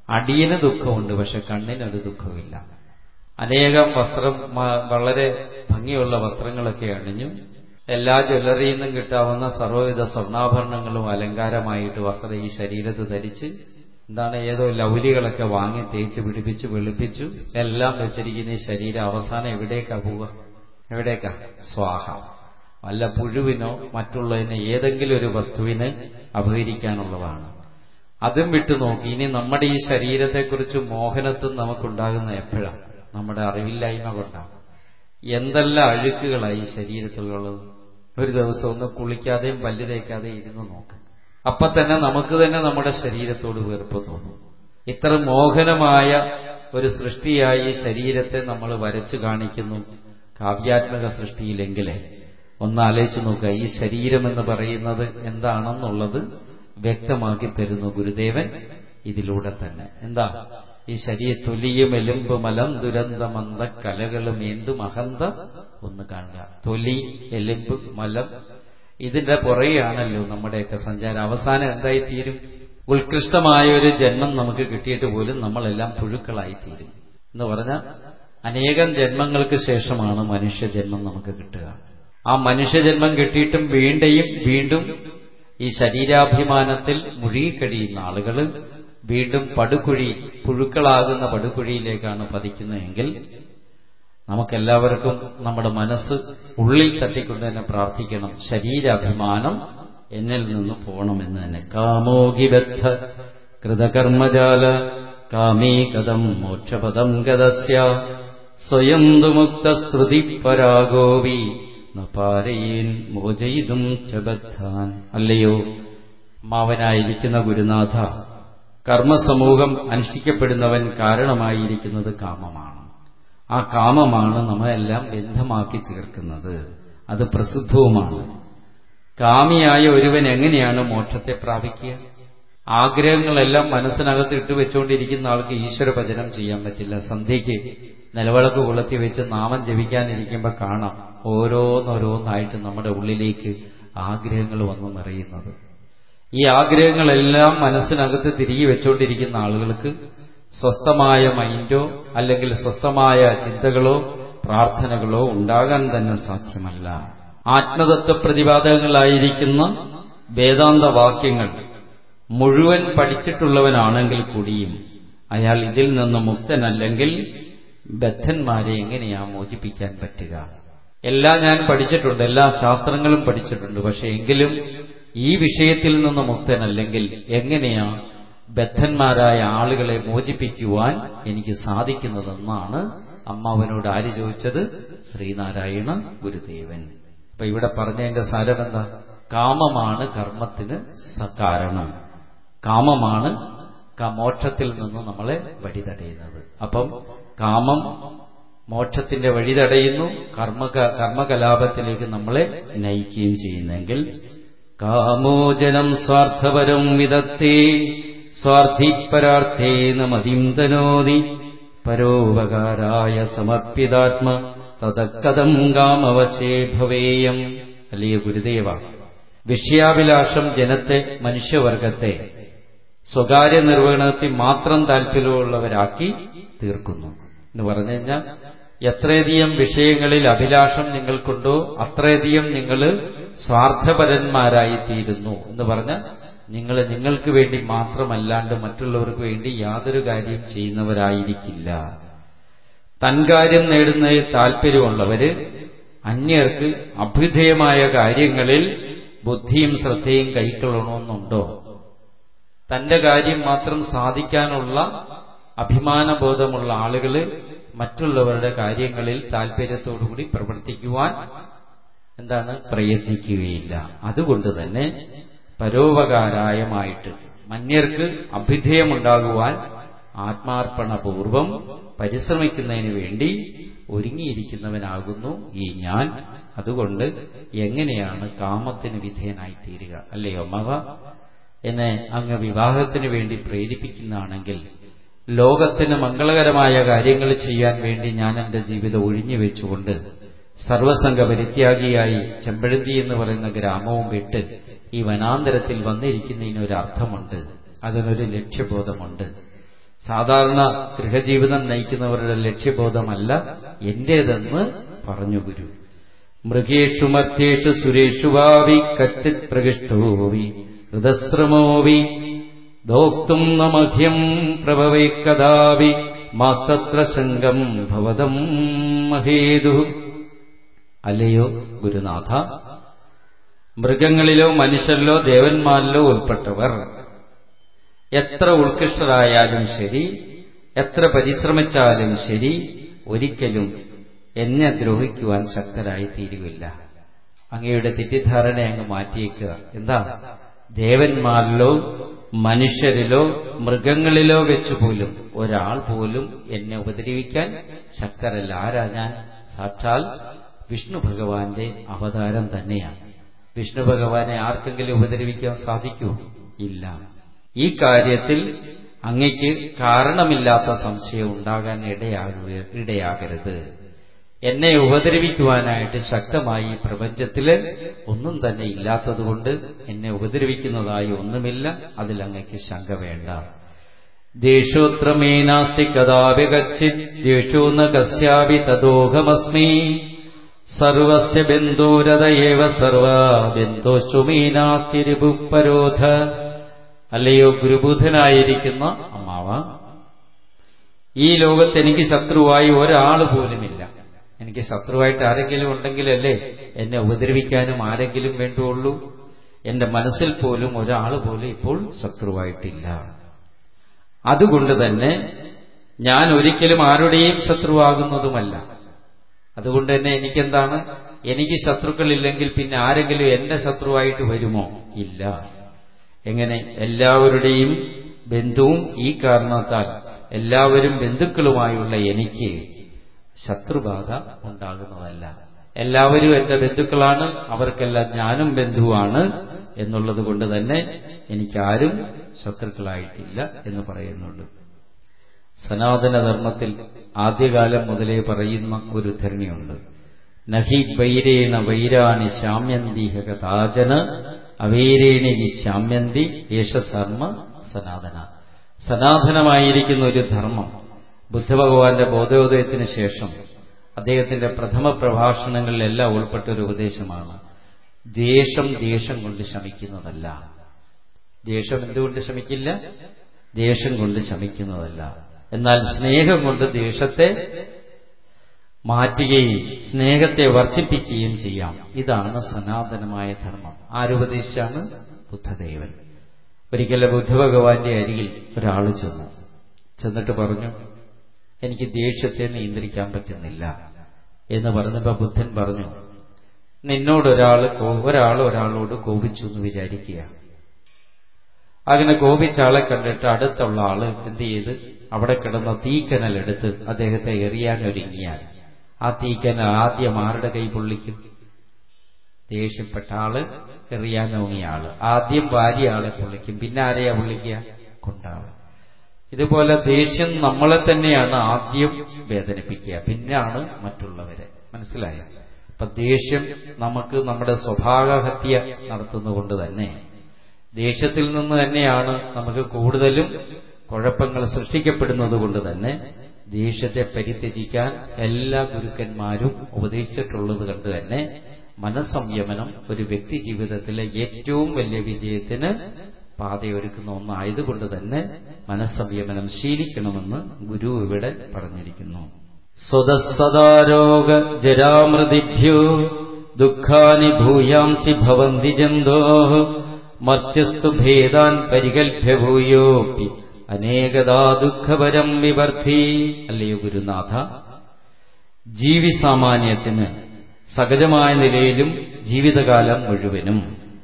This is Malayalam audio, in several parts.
അടിയന് ദുഃഖമുണ്ട് പക്ഷെ കണ്ണിനൊരു ദുഃഖമില്ല അനേകം വസ്ത്രം വളരെ ഭംഗിയുള്ള വസ്ത്രങ്ങളൊക്കെ അണിഞ്ഞു എല്ലാ ജ്വല്ലറിയിൽ നിന്നും കിട്ടാവുന്ന സർവ്വവിധ സ്വർണ്ണാഭരണങ്ങളും അലങ്കാരമായിട്ട് വസ്ത്രം ഈ ശരീരത്ത് ധരിച്ച് എന്താണ് ഏതോ ലൗലികളൊക്കെ വാങ്ങി തേച്ച് പിടിപ്പിച്ച് വെളുപ്പിച്ചു എല്ലാം വെച്ചിരിക്കുന്ന ഈ ശരീരം അവസാനം എവിടേക്കാ പോവുക എവിടേക്കാ സ്വാഹ വല്ല പുഴുവിനോ മറ്റുള്ളതിന് ഏതെങ്കിലും ഒരു വസ്തുവിന് അപഹരിക്കാനുള്ളതാണ് അതും വിട്ടു നോക്കി ഇനി നമ്മുടെ ഈ ശരീരത്തെക്കുറിച്ച് മോഹനത്വം നമുക്കുണ്ടാകുന്ന എപ്പോഴാണ് നമ്മുടെ അറിവില്ലായ്മ കൊണ്ടാണ് എന്തെല്ലാം അഴുക്കുകളായി ശരീരത്തിലുള്ളത് ഒരു ദിവസം ഒന്ന് കുളിക്കാതെയും പല്ല് തേക്കാതെയും ഇരുന്ന് നോക്കാം അപ്പൊ തന്നെ നമുക്ക് തന്നെ നമ്മുടെ ശരീരത്തോട് വെറുപ്പ് തോന്നും ഇത്ര മോഹനമായ ഒരു സൃഷ്ടിയായി ഈ ശരീരത്തെ നമ്മൾ വരച്ചു കാണിക്കുന്നു കാവ്യാത്മക സൃഷ്ടിയിലെങ്കിലേ ഒന്ന് ആലോചിച്ച് നോക്കുക ഈ ശരീരം എന്ന് പറയുന്നത് എന്താണെന്നുള്ളത് വ്യക്തമാക്കി തരുന്നു ഗുരുദേവൻ ഇതിലൂടെ തന്നെ എന്താ ഈ ശരീര തൊലിയും എലുമ്പ് മലം ദുരന്തമന്ത കലകളും എന്തും അഹന്ത ഒന്ന് കാണുക തൊലി എലുമ്പ് മലം ഇതിന്റെ പുറകെയാണല്ലോ നമ്മുടെയൊക്കെ സഞ്ചാരം അവസാനം എന്തായി തീരും ഉത്കൃഷ്ടമായ ഒരു ജന്മം നമുക്ക് കിട്ടിയിട്ട് പോലും നമ്മളെല്ലാം പുഴുക്കളായി തീരും എന്ന് പറഞ്ഞാൽ അനേകം ജന്മങ്ങൾക്ക് ശേഷമാണ് മനുഷ്യജന്മം നമുക്ക് കിട്ടുക ആ മനുഷ്യജന്മം കിട്ടിയിട്ടും വീണ്ടെയും വീണ്ടും ഈ ശരീരാഭിമാനത്തിൽ മുഴുകിക്കഴിയുന്ന ആളുകൾ വീണ്ടും പടുകുഴി പുഴുക്കളാകുന്ന പടുകുഴിയിലേക്കാണ് പതിക്കുന്നതെങ്കിൽ നമുക്കെല്ലാവർക്കും നമ്മുടെ മനസ്സ് ഉള്ളിൽ തട്ടിക്കൊണ്ട് തന്നെ പ്രാർത്ഥിക്കണം ശരീരാഭിമാനം എന്നിൽ നിന്ന് പോകണമെന്ന് തന്നെ കാമോകിബദ്ധ കൃതകർമ്മജാല കാമേ കഥം മോക്ഷപദം ഗതസ്യ സ്വയം മുക്തസ്തുതി പരാഗോവി നപാരയേൻ മോചയിതും ചബദ്ധാൻ അല്ലയോ മാവനായിരിക്കുന്ന ഗുരുനാഥ കർമ്മസമൂഹം അനുഷ്ഠിക്കപ്പെടുന്നവൻ കാരണമായിരിക്കുന്നത് കാമമാണ് ആ കാമമാണ് നമ്മളെല്ലാം ബന്ധമാക്കി തീർക്കുന്നത് അത് പ്രസിദ്ധവുമാണ് കാമിയായ ഒരുവൻ എങ്ങനെയാണ് മോക്ഷത്തെ പ്രാപിക്കുക ആഗ്രഹങ്ങളെല്ലാം മനസ്സിനകത്ത് ഇട്ടുവെച്ചുകൊണ്ടിരിക്കുന്ന ആൾക്ക് ഈശ്വര ഭജനം ചെയ്യാൻ പറ്റില്ല സന്ധ്യയ്ക്ക് നിലവിളക്ക് കൊളുത്തി വെച്ച് നാമം ജപിക്കാനിരിക്കുമ്പോൾ കാണാം ഓരോന്നോരോന്നായിട്ട് നമ്മുടെ ഉള്ളിലേക്ക് ആഗ്രഹങ്ങൾ വന്നു നിറയുന്നത് ഈ ആഗ്രഹങ്ങളെല്ലാം മനസ്സിനകത്ത് തിരികെ വെച്ചുകൊണ്ടിരിക്കുന്ന ആളുകൾക്ക് സ്വസ്ഥമായ മൈൻഡോ അല്ലെങ്കിൽ സ്വസ്ഥമായ ചിന്തകളോ പ്രാർത്ഥനകളോ ഉണ്ടാകാൻ തന്നെ സാധ്യമല്ല ആത്മതത്വ പ്രതിപാദകങ്ങളായിരിക്കുന്ന വേദാന്ത വാക്യങ്ങൾ മുഴുവൻ പഠിച്ചിട്ടുള്ളവനാണെങ്കിൽ കൂടിയും അയാൾ ഇതിൽ നിന്ന് മുക്തനല്ലെങ്കിൽ ബദ്ധന്മാരെ എങ്ങനെയാ മോചിപ്പിക്കാൻ പറ്റുക എല്ലാം ഞാൻ പഠിച്ചിട്ടുണ്ട് എല്ലാ ശാസ്ത്രങ്ങളും പഠിച്ചിട്ടുണ്ട് പക്ഷെ എങ്കിലും ഈ വിഷയത്തിൽ നിന്ന് മുക്തനല്ലെങ്കിൽ എങ്ങനെയാ ബദ്ധന്മാരായ ആളുകളെ മോചിപ്പിക്കുവാൻ എനിക്ക് സാധിക്കുന്നതെന്നാണ് അമ്മാവനോട് ആര് ചോദിച്ചത് ശ്രീനാരായണ ഗുരുദേവൻ അപ്പൊ ഇവിടെ പറഞ്ഞതിന്റെ സാരമെന്താ കാമമാണ് കർമ്മത്തിന് കാരണം കാമമാണ് മോക്ഷത്തിൽ നിന്ന് നമ്മളെ വഴിതടയുന്നത് അപ്പം കാമം മോക്ഷത്തിന്റെ വഴി തടയുന്നു കർമ്മ കർമ്മകലാപത്തിലേക്ക് നമ്മളെ നയിക്കുകയും ചെയ്യുന്നെങ്കിൽ കാമോജനം സ്വാർത്ഥപരം വിദത്തേ സ്വാർത്ഥിപരാർത്ഥേന മതിം തനോതി പരോപകാരായ സമർപ്പിതാത്മ തതക്കഥം കാമവശേ ഭവേയം അല്ലയോ ഗുരുദേവ വിഷയാഭിലാഷം ജനത്തെ മനുഷ്യവർഗത്തെ സ്വകാര്യ നിർവഹണത്തിൽ മാത്രം താല്പര്യമുള്ളവരാക്കി തീർക്കുന്നു എന്ന് പറഞ്ഞു കഴിഞ്ഞാൽ എത്രയധികം വിഷയങ്ങളിൽ അഭിലാഷം നിങ്ങൾക്കുണ്ടോ അത്രയധികം നിങ്ങൾ സ്വാർത്ഥപരന്മാരായിത്തീരുന്നു എന്ന് പറഞ്ഞാൽ നിങ്ങൾ നിങ്ങൾക്ക് വേണ്ടി മാത്രമല്ലാണ്ട് മറ്റുള്ളവർക്ക് വേണ്ടി യാതൊരു കാര്യം ചെയ്യുന്നവരായിരിക്കില്ല തൻകാര്യം നേടുന്നതിൽ താല്പര്യമുള്ളവര് അന്യർക്ക് അഭ്യുദയമായ കാര്യങ്ങളിൽ ബുദ്ധിയും ശ്രദ്ധയും കൈക്കൊള്ളണമെന്നുണ്ടോ തന്റെ കാര്യം മാത്രം സാധിക്കാനുള്ള അഭിമാനബോധമുള്ള ആളുകള് മറ്റുള്ളവരുടെ കാര്യങ്ങളിൽ താല്പര്യത്തോടുകൂടി പ്രവർത്തിക്കുവാൻ എന്താണ് പ്രയത്നിക്കുകയില്ല അതുകൊണ്ട് തന്നെ പരോപകാരായമായിട്ട് മന്യർക്ക് അഭ്യുദയമുണ്ടാകുവാൻ ആത്മാർപ്പണപൂർവം പരിശ്രമിക്കുന്നതിന് വേണ്ടി ഒരുങ്ങിയിരിക്കുന്നവനാകുന്നു ഈ ഞാൻ അതുകൊണ്ട് എങ്ങനെയാണ് കാമത്തിന് വിധേയനായിത്തീരുക അല്ലയോ മവ എന്നെ അങ്ങ് വിവാഹത്തിന് വേണ്ടി പ്രേരിപ്പിക്കുന്നതാണെങ്കിൽ ലോകത്തിന് മംഗളകരമായ കാര്യങ്ങൾ ചെയ്യാൻ വേണ്ടി ഞാൻ എന്റെ ജീവിതം ഒഴിഞ്ഞു വെച്ചുകൊണ്ട് സർവസംഘ പരിത്യാഗിയായി ചെമ്പഴന്തി എന്ന് പറയുന്ന ഗ്രാമവും വിട്ട് ഈ വനാന്തരത്തിൽ വന്നിരിക്കുന്നതിന് ഒരു അർത്ഥമുണ്ട് അതിനൊരു ലക്ഷ്യബോധമുണ്ട് സാധാരണ ഗൃഹജീവിതം നയിക്കുന്നവരുടെ ലക്ഷ്യബോധമല്ല എന്റേതെന്ന് പറഞ്ഞു ഗുരു മൃഗേഷു മർത്തേഷു സുരേഷു വാവി കച്ചിത് പ്രകൃഷ്ടോവി ഹൃദശ്രമോവി ദോക്തും നമഹ്യം പ്രഭവേ കഥാവി മാസ്തത്ര ശങ്കം ഭവതം മഹേതു അല്ലയോ ഗുരുനാഥ മൃഗങ്ങളിലോ മനുഷ്യരിലോ ദേവന്മാരിലോ ഉൾപ്പെട്ടവർ എത്ര ഉത്കൃഷ്ടരായാലും ശരി എത്ര പരിശ്രമിച്ചാലും ശരി ഒരിക്കലും എന്നെ ദ്രോഹിക്കുവാൻ ശക്തരായി തീരുകയില്ല അങ്ങയുടെ തെറ്റിദ്ധാരണ അങ്ങ് മാറ്റിയേക്കുക എന്താ ദേവന്മാരിലോ മനുഷ്യരിലോ മൃഗങ്ങളിലോ വെച്ച് പോലും ഒരാൾ പോലും എന്നെ ഉപദ്രവിക്കാൻ ശക്തരല്ല ആരാ ഞാൻ സാക്ഷാൽ വിഷ്ണു ഭഗവാന്റെ അവതാരം തന്നെയാണ് വിഷ്ണു ഭഗവാനെ ആർക്കെങ്കിലും ഉപദ്രവിക്കാൻ സാധിക്കൂ ഇല്ല ഈ കാര്യത്തിൽ അങ്ങയ്ക്ക് കാരണമില്ലാത്ത സംശയം ഉണ്ടാകാൻ ഇടയാകുക ഇടയാകരുത് എന്നെ ഉപദ്രവിക്കുവാനായിട്ട് ശക്തമായി പ്രപഞ്ചത്തില് ഒന്നും തന്നെ ഇല്ലാത്തതുകൊണ്ട് എന്നെ ഉപദ്രവിക്കുന്നതായി ഒന്നുമില്ല അതിൽ അങ്ങയ്ക്ക് ശങ്ക വേണ്ട ദേഷോത്രമേനാസ്തി കഥാപി കച്ചിത് ദേഷോ ന കസ്യാപി തദോഹമസ്മി സർവസ്യ ബന്ധൂരതയേവ സർവ ബന്ധോശ്വമീനാസ്തി രിപുപരോധ അല്ലയോ ഗുരുബുധനായിരിക്കുന്ന അമ്മാവ ഈ ലോകത്ത് എനിക്ക് ശത്രുവായി ഒരാൾ പോലുമില്ല എനിക്ക് ശത്രുവായിട്ട് ആരെങ്കിലും ഉണ്ടെങ്കിലല്ലേ എന്നെ ഉപദ്രവിക്കാനും ആരെങ്കിലും വേണ്ടുള്ളൂ എന്റെ മനസ്സിൽ പോലും ഒരാൾ പോലും ഇപ്പോൾ ശത്രുവായിട്ടില്ല അതുകൊണ്ട് തന്നെ ഞാൻ ഒരിക്കലും ആരുടെയും ശത്രുവാകുന്നതുമല്ല അതുകൊണ്ട് തന്നെ എനിക്കെന്താണ് എനിക്ക് ശത്രുക്കളില്ലെങ്കിൽ പിന്നെ ആരെങ്കിലും എന്റെ ശത്രുവായിട്ട് വരുമോ ഇല്ല എങ്ങനെ എല്ലാവരുടെയും ബന്ധുവും ഈ കാരണത്താൽ എല്ലാവരും ബന്ധുക്കളുമായുള്ള എനിക്ക് ശത്രുബാധ ഉണ്ടാകുന്നതല്ല എല്ലാവരും എന്റെ ബന്ധുക്കളാണ് അവർക്കെല്ലാം ഞാനും ബന്ധുവാണ് എന്നുള്ളത് കൊണ്ട് തന്നെ എനിക്കാരും ശത്രുക്കളായിട്ടില്ല എന്ന് പറയുന്നുണ്ട് സനാതനധർമ്മത്തിൽ ആദ്യകാലം മുതലേ പറയുന്ന ഒരു ധരണിയുണ്ട് നഹി വൈരേണ വൈരാണി ശാമ്യന്തി ഹകതാജന അവൈരേണി ശാമ്യന്തി യേശധർമ്മ സനാതന സനാതനമായിരിക്കുന്ന ഒരു ധർമ്മം ബുദ്ധഭഗവാന്റെ ബോധോദയത്തിന് ശേഷം അദ്ദേഹത്തിന്റെ പ്രഥമ പ്രഭാഷണങ്ങളിലെല്ലാം ഉൾപ്പെട്ട ഒരു ഉപദേശമാണ് ദ്വേഷം ദ്വേഷം കൊണ്ട് ശമിക്കുന്നതല്ല ദ്വേഷം എന്തുകൊണ്ട് ശമിക്കില്ല ദ്വേഷം കൊണ്ട് ശമിക്കുന്നതല്ല എന്നാൽ സ്നേഹം കൊണ്ട് ദ്വേഷത്തെ മാറ്റുകയും സ്നേഹത്തെ വർദ്ധിപ്പിക്കുകയും ചെയ്യാം ഇതാണ് സനാതനമായ ധർമ്മം ആരുപദേശിച്ചാണ് ബുദ്ധദേവൻ ഒരിക്കലും ബുദ്ധഭഗവാന്റെ അരികിൽ ഒരാൾ ചെന്നു ചെന്നിട്ട് പറഞ്ഞു എനിക്ക് ദേഷ്യത്തെ നിയന്ത്രിക്കാൻ പറ്റുന്നില്ല എന്ന് പറഞ്ഞപ്പോ ബുദ്ധൻ പറഞ്ഞു നിന്നോടൊരാൾ ഒരാൾ ഒരാളോട് കോപിച്ചു എന്ന് വിചാരിക്കുക അങ്ങനെ കോപിച്ച ആളെ കണ്ടിട്ട് അടുത്തുള്ള ആള് എന്ത് ചെയ്ത് അവിടെ കിടന്ന തീക്കനലെടുത്ത് അദ്ദേഹത്തെ എറിയാൻ ഒരുങ്ങിയാൽ ആ തീക്കനൽ ആദ്യം ആരുടെ കൈ പൊള്ളിക്കും ദേഷ്യപ്പെട്ട ആള് എറിയാൻ ഓങ്ങിയ ആള് ആദ്യം ഭാര്യ ആളെ പൊള്ളിക്കും പിന്നെ ആരെയാ പൊള്ളിക്കുക കൊണ്ടാള് ഇതുപോലെ ദേഷ്യം നമ്മളെ തന്നെയാണ് ആദ്യം വേദനിപ്പിക്കുക പിന്നാണ് മറ്റുള്ളവരെ മനസ്സിലായോ അപ്പൊ ദേഷ്യം നമുക്ക് നമ്മുടെ സ്വഭാവഹത്യ നടത്തുന്നതുകൊണ്ട് തന്നെ ദേഷ്യത്തിൽ നിന്ന് തന്നെയാണ് നമുക്ക് കൂടുതലും കുഴപ്പങ്ങൾ സൃഷ്ടിക്കപ്പെടുന്നത് കൊണ്ട് തന്നെ ദേഷ്യത്തെ പരിത്യജിക്കാൻ എല്ലാ ഗുരുക്കന്മാരും ഉപദേശിച്ചിട്ടുള്ളത് കണ്ട് തന്നെ മനസ്സംയമനം ഒരു വ്യക്തി ജീവിതത്തിലെ ഏറ്റവും വലിയ വിജയത്തിന് പാതയൊരുക്കുന്ന ഒന്നായതുകൊണ്ട് തന്നെ മനസ്സംയമനം ശീലിക്കണമെന്ന് ഗുരു ഇവിടെ പറഞ്ഞിരിക്കുന്നു സ്വതസ്സദാരോഗ ജരാമൃതിഭ്യോ ദുഃഖാനി ഭൂയാംസി ഭവന്തി ജന്തോ മർത്യസ്തു ഭേദാൻ പരികൽഭ്യ ഭൂയോപ്പി അനേകതാ ദുഃഖപരം വിവർത്തി അല്ലയോ ഗുരുനാഥ ജീവി സാമാന്യത്തിന് സഹജമായ നിലയിലും ജീവിതകാലം മുഴുവനും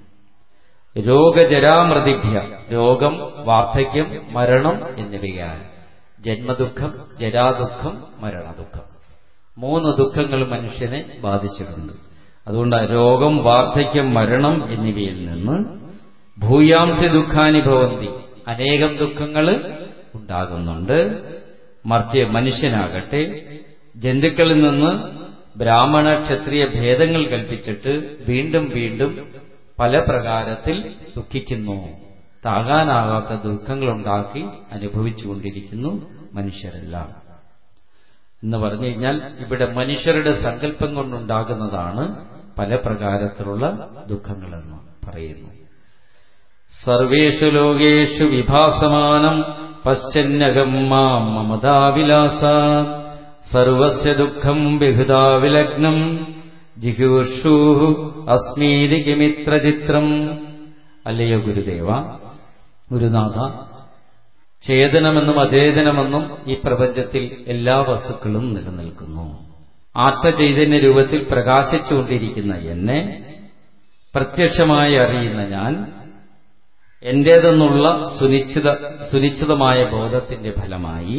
രോഗജരാമൃതിഭ്യ രോഗം വാർദ്ധക്യം മരണം എന്നിവയാൽ ജന്മദുഃഖം ജരാദുഃഖം മരണദുഃഖം മൂന്ന് ദുഃഖങ്ങൾ മനുഷ്യനെ ബാധിച്ചിട്ടുണ്ട് അതുകൊണ്ട് രോഗം വാർദ്ധക്യം മരണം എന്നിവയിൽ നിന്ന് ഭൂയാംസി ദുഃഖാനുഭവന്തി അനേകം ദുഃഖങ്ങൾ ഉണ്ടാകുന്നുണ്ട് മർത്യ മനുഷ്യനാകട്ടെ ജന്തുക്കളിൽ നിന്ന് ബ്രാഹ്മണ ക്ഷത്രിയ ഭേദങ്ങൾ കൽപ്പിച്ചിട്ട് വീണ്ടും വീണ്ടും പല പ്രകാരത്തിൽ ദുഃഖിക്കുന്നു താങ്ങാനാകാത്ത ദുഃഖങ്ങളുണ്ടാക്കി അനുഭവിച്ചുകൊണ്ടിരിക്കുന്നു മനുഷ്യരെല്ലാം എന്ന് പറഞ്ഞു കഴിഞ്ഞാൽ ഇവിടെ മനുഷ്യരുടെ സങ്കല്പം കൊണ്ടുണ്ടാകുന്നതാണ് പല പ്രകാരത്തിലുള്ള ദുഃഖങ്ങളെന്ന് പറയുന്നു സർവേഷു ലോകേഷു വിഭാസമാനം പശ്ചന്നകം മാം മമതാവിലാസ സർവസ്യ ദുഃഖം ബഹുതാ വിലഗ്നം ജിഹൂർഷൂ അസ്മീതി കിമിത്ര ചിത്രം അല്ലയോ ഗുരുദേവ ഗുരുനാഥ ചേതനമെന്നും അചേതനമെന്നും ഈ പ്രപഞ്ചത്തിൽ എല്ലാ വസ്തുക്കളും നിലനിൽക്കുന്നു ആത്മചൈതന്യ രൂപത്തിൽ പ്രകാശിച്ചുകൊണ്ടിരിക്കുന്ന എന്നെ പ്രത്യക്ഷമായി അറിയുന്ന ഞാൻ എന്റേതെന്നുള്ള സുനിശ്ചിത സുനിശ്ചിതമായ ബോധത്തിന്റെ ഫലമായി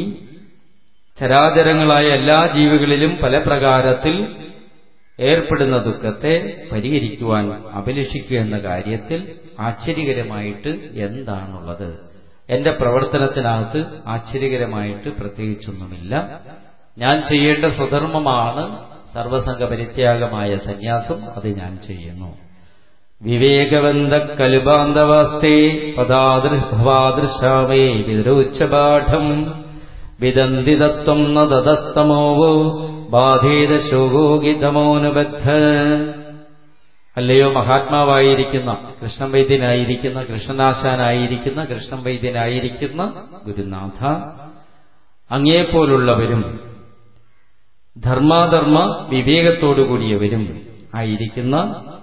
ചരാചരങ്ങളായ എല്ലാ ജീവികളിലും പല പ്രകാരത്തിൽ ഏർപ്പെടുന്ന ദുഃഖത്തെ പരിഹരിക്കുവാൻ അഭിലഷിക്കുക എന്ന കാര്യത്തിൽ ആശ്ചര്യകരമായിട്ട് എന്താണുള്ളത് എന്റെ പ്രവർത്തനത്തിനകത്ത് ആശ്ചര്യകരമായിട്ട് പ്രത്യേകിച്ചൊന്നുമില്ല ഞാൻ ചെയ്യേണ്ട സ്വധർമ്മമാണ് സർവസംഘ പരിത്യാഗമായ സന്യാസം അത് ഞാൻ ചെയ്യുന്നു വിവേകവന്ത കലുബാന്തവസ്തേ പദാദൃഭവാദൃശാവേ വിരോച്ചപാഠം വിദന്തി തത്വം ന തതസ്തമോവോ ബാധേത ശോകോഗിതമോനുബദ്ധ അല്ലയോ മഹാത്മാവായിരിക്കുന്ന കൃഷ്ണൻ വൈദ്യനായിരിക്കുന്ന കൃഷ്ണനാശാനായിരിക്കുന്ന കൃഷ്ണൻ വൈദ്യനായിരിക്കുന്ന ഗുരുനാഥ അങ്ങേപ്പോലുള്ളവരും ധർമാധർമ്മ വിവേകത്തോടുകൂടിയവരും ആയിരിക്കുന്ന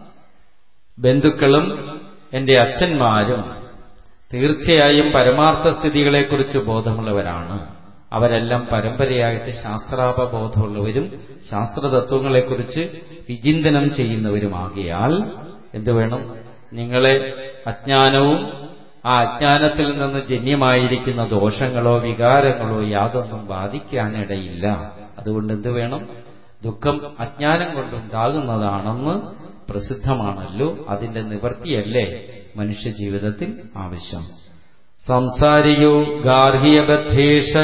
ബന്ധുക്കളും എന്റെ അച്ഛന്മാരും തീർച്ചയായും പരമാർത്ഥ സ്ഥിതികളെക്കുറിച്ച് ബോധമുള്ളവരാണ് അവരെല്ലാം പരമ്പരയായിട്ട് ശാസ്ത്രാപബോധമുള്ളവരും ശാസ്ത്രതത്വങ്ങളെക്കുറിച്ച് വിചിന്തനം ചെയ്യുന്നവരുമാകിയാൽ എന്തു വേണം നിങ്ങളെ അജ്ഞാനവും ആ അജ്ഞാനത്തിൽ നിന്ന് ജന്യമായിരിക്കുന്ന ദോഷങ്ങളോ വികാരങ്ങളോ യാതൊന്നും ബാധിക്കാനിടയില്ല അതുകൊണ്ട് എന്തു വേണം ദുഃഖം അജ്ഞാനം കൊണ്ടുണ്ടാകുന്നതാണെന്ന് പ്രസിദ്ധമാണല്ലോ അതിന്റെ നിവൃത്തിയല്ലേ മനുഷ്യജീവിതത്തിൽ ആവശ്യം സംസാരിയോ ഗാർഹിയബദ്ധേഷ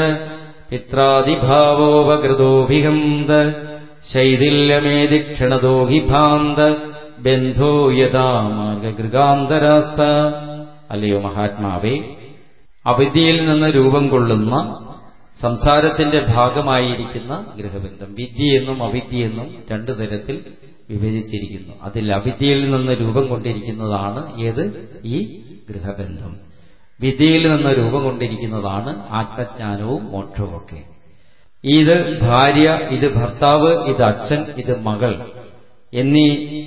പിത്രാദിഭാവോപകൃതോഭിഹന്ത ശൈഥില്യമേതി ക്ഷണതോ ഹി ഭാന്ത ബന്ധോ യഥാ മാർഗഗൃഗാന്തരാസ്ത അല്ലയോ മഹാത്മാവേ അവിദ്യയിൽ നിന്ന് രൂപം കൊള്ളുന്ന സംസാരത്തിന്റെ ഭാഗമായിരിക്കുന്ന ഗൃഹബന്ധം വിദ്യയെന്നും അവിദ്യയെന്നും രണ്ടു തരത്തിൽ വിഭജിച്ചിരിക്കുന്നു അതിൽ അവിദ്യയിൽ നിന്ന് രൂപം കൊണ്ടിരിക്കുന്നതാണ് ഏത് ഈ ഗൃഹബന്ധം വിദ്യയിൽ നിന്ന് രൂപം കൊണ്ടിരിക്കുന്നതാണ് ആത്മജ്ഞാനവും മോക്ഷവും ഒക്കെ ഇത് ഭാര്യ ഇത് ഭർത്താവ് ഇത് അച്ഛൻ ഇത് മകൾ എന്നീ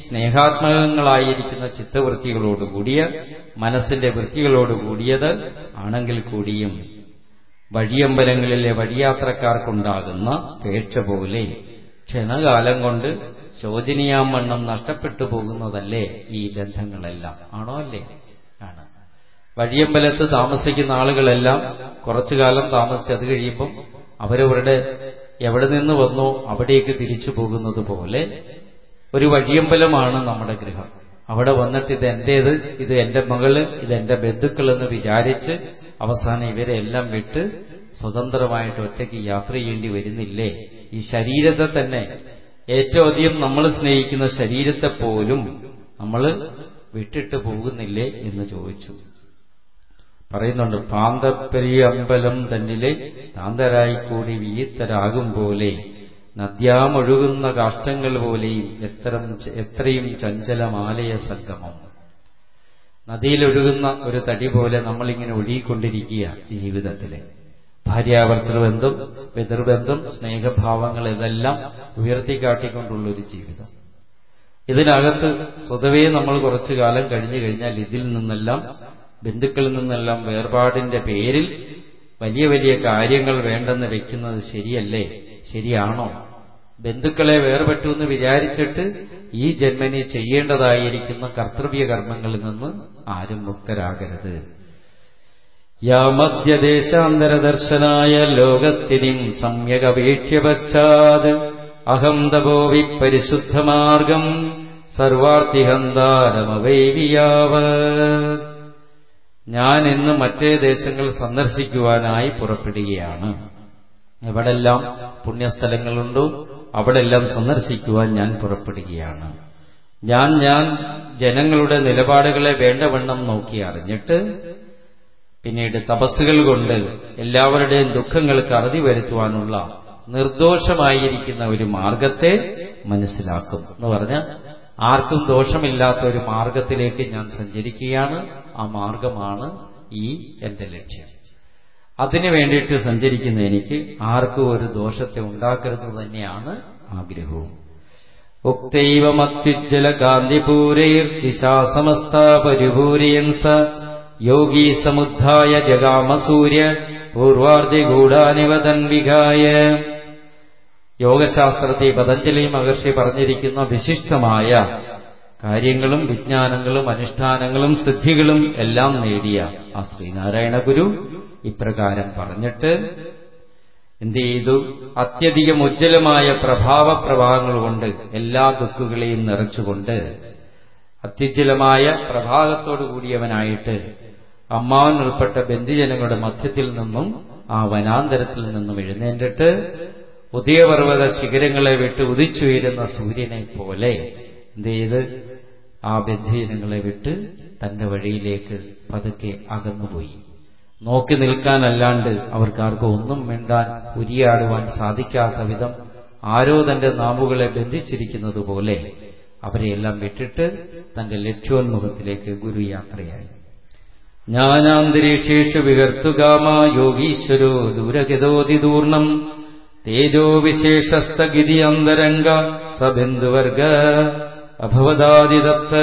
സ്നേഹാത്മകങ്ങളായിരിക്കുന്ന ചിത്തവൃത്തികളോടുകൂടിയ മനസ്സിന്റെ വൃത്തികളോടുകൂടിയത് ആണെങ്കിൽ കൂടിയും വഴിയമ്പലങ്ങളിലെ വഴിയാത്രക്കാർക്കുണ്ടാകുന്ന പേക്ഷ പോലെ ക്ഷണകാലം കൊണ്ട് ശോചനീയാമണ്ണം നഷ്ടപ്പെട്ടു പോകുന്നതല്ലേ ഈ ബന്ധങ്ങളെല്ലാം ആണോ അല്ലേ ആണ് വഴിയമ്പലത്ത് താമസിക്കുന്ന ആളുകളെല്ലാം കുറച്ചു കാലം താമസിച്ച് അത് കഴിയുമ്പം അവരവരുടെ എവിടെ നിന്ന് വന്നോ അവിടേക്ക് തിരിച്ചു പോകുന്നത് പോലെ ഒരു വഴിയമ്പലമാണ് നമ്മുടെ ഗൃഹം അവിടെ വന്നിട്ട് ഇത് എന്റേത് ഇത് എന്റെ മകള് ഇത് എന്റെ ബന്ധുക്കളെന്ന് വിചാരിച്ച് അവസാനം ഇവരെ എല്ലാം വിട്ട് സ്വതന്ത്രമായിട്ട് ഒറ്റയ്ക്ക് യാത്ര ചെയ്യേണ്ടി വരുന്നില്ലേ ഈ ശരീരത്തെ തന്നെ ഏറ്റവും അധികം നമ്മൾ സ്നേഹിക്കുന്ന ശരീരത്തെ പോലും നമ്മൾ വിട്ടിട്ട് പോകുന്നില്ലേ എന്ന് ചോദിച്ചു പറയുന്നുണ്ട് പാന്തപ്പെരിയ അമ്പലം തന്നിലെ താന്തരായി കൂടി വീത്തരാകും പോലെ നദ്യാമൊഴുകുന്ന കാഷ്ടങ്ങൾ പോലെയും എത്രം എത്രയും ചഞ്ചലമാലയ സംഗമം നദിയിലൊഴുകുന്ന ഒരു തടി പോലെ നമ്മളിങ്ങനെ ഒഴുകിക്കൊണ്ടിരിക്കുക ഈ ജീവിതത്തിലെ ഭാര്യാഭർത്തൃബന്ധം പിതൃബന്ധം സ്നേഹഭാവങ്ങൾ ഇതെല്ലാം ഉയർത്തിക്കാട്ടിക്കൊണ്ടുള്ള ഒരു ജീവിതം ഇതിനകത്ത് സ്വതവേ നമ്മൾ കുറച്ചു കാലം കഴിഞ്ഞു കഴിഞ്ഞാൽ ഇതിൽ നിന്നെല്ലാം ബന്ധുക്കളിൽ നിന്നെല്ലാം വേർപാടിന്റെ പേരിൽ വലിയ വലിയ കാര്യങ്ങൾ വേണ്ടെന്ന് വെക്കുന്നത് ശരിയല്ലേ ശരിയാണോ ബന്ധുക്കളെ വേർപെട്ടു എന്ന് വിചാരിച്ചിട്ട് ഈ ജന്മനെ ചെയ്യേണ്ടതായിരിക്കുന്ന കർത്തവ്യ കർമ്മങ്ങളിൽ നിന്ന് ആരും മുക്തരാകരുത് യാമദ്യദേശാന്തരദർശനായ ലോകസ്ഥിതിം സമ്യകപേക്ഷ്യ പശ്ചാത് അഹം തപോവി പരിശുദ്ധമാർഗം സർവാർത്ഥിഹന്താരമവൈവിയാവ ഞാൻ ഇന്ന് മറ്റേ ദേശങ്ങൾ സന്ദർശിക്കുവാനായി പുറപ്പെടുകയാണ് എവിടെല്ലാം പുണ്യസ്ഥലങ്ങളുണ്ടോ അവിടെല്ലാം സന്ദർശിക്കുവാൻ ഞാൻ പുറപ്പെടുകയാണ് ഞാൻ ഞാൻ ജനങ്ങളുടെ നിലപാടുകളെ വേണ്ടവണ്ണം നോക്കി അറിഞ്ഞിട്ട് പിന്നീട് തപസ്സുകൾ കൊണ്ട് എല്ലാവരുടെയും ദുഃഖങ്ങൾക്ക് അറുതി വരുത്തുവാനുള്ള നിർദോഷമായിരിക്കുന്ന ഒരു മാർഗത്തെ മനസ്സിലാക്കും എന്ന് പറഞ്ഞ് ആർക്കും ദോഷമില്ലാത്ത ഒരു മാർഗത്തിലേക്ക് ഞാൻ സഞ്ചരിക്കുകയാണ് ആ മാർഗമാണ് ഈ എന്റെ ലക്ഷ്യം അതിനു വേണ്ടിയിട്ട് സഞ്ചരിക്കുന്ന എനിക്ക് ആർക്കും ഒരു ദോഷത്തെ ഉണ്ടാക്കരുത് തന്നെയാണ് ആഗ്രഹവും ഉക്തൈവമത്യുജ്ജല കാന്തിപൂരൈർ ദിശാസമസ്ത പരിപൂരിയൻസ യോഗീ സമുദ്ധായ ജഗാമസൂര്യ പൂർവാർദ്ധി ഗൂഢാനിവതൻ വികായ യോഗശാസ്ത്രത്തെ പതഞ്ജലി മഹർഷി പറഞ്ഞിരിക്കുന്ന വിശിഷ്ടമായ കാര്യങ്ങളും വിജ്ഞാനങ്ങളും അനുഷ്ഠാനങ്ങളും സിദ്ധികളും എല്ലാം നേടിയ ആ ശ്രീനാരായണ ഗുരു ഇപ്രകാരം പറഞ്ഞിട്ട് എന്ത് ചെയ്തു അത്യധികം ഉജ്ജ്വലമായ പ്രഭാവപ്രവാഹങ്ങൾ കൊണ്ട് എല്ലാ ദുഃഖുകളെയും നിറച്ചുകൊണ്ട് അത്യുജ്വലമായ പ്രഭാവത്തോടു കൂടിയവനായിട്ട് അമ്മാവൻ ഉൾപ്പെട്ട ബന്ധുജനങ്ങളുടെ മധ്യത്തിൽ നിന്നും ആ വനാന്തരത്തിൽ നിന്നും എഴുന്നേറ്റിട്ട് ഉദയപർവ്വത ശിഖരങ്ങളെ വിട്ട് ഉദിച്ചുയരുന്ന സൂര്യനെ പോലെ എന്ത് ചെയ്ത് ആ ബന്ധുജനങ്ങളെ വിട്ട് തന്റെ വഴിയിലേക്ക് പതുക്കെ അകന്നുപോയി നോക്കി നിൽക്കാനല്ലാണ്ട് അവർക്കാർക്കും ഒന്നും മിണ്ടാൻ ഉരിയാടുവാൻ സാധിക്കാത്ത വിധം ആരോ തന്റെ നാമ്പുകളെ ബന്ധിച്ചിരിക്കുന്നത് പോലെ അവരെയെല്ലാം വിട്ടിട്ട് തന്റെ ലക്ഷ്യോന്മുഖത്തിലേക്ക് ഗുരു യാത്രയായി ജ്ഞാനാന്തരീക്ഷേഷു വികർത്തുകാമ യോഗീശ്വരോ ദൂരഗതോതിദൂർണം തേജോ വിശേഷസ്ഥഗിതി അന്തരംഗ സബിന്ദുവർഗ അഭവദാദിദത്ത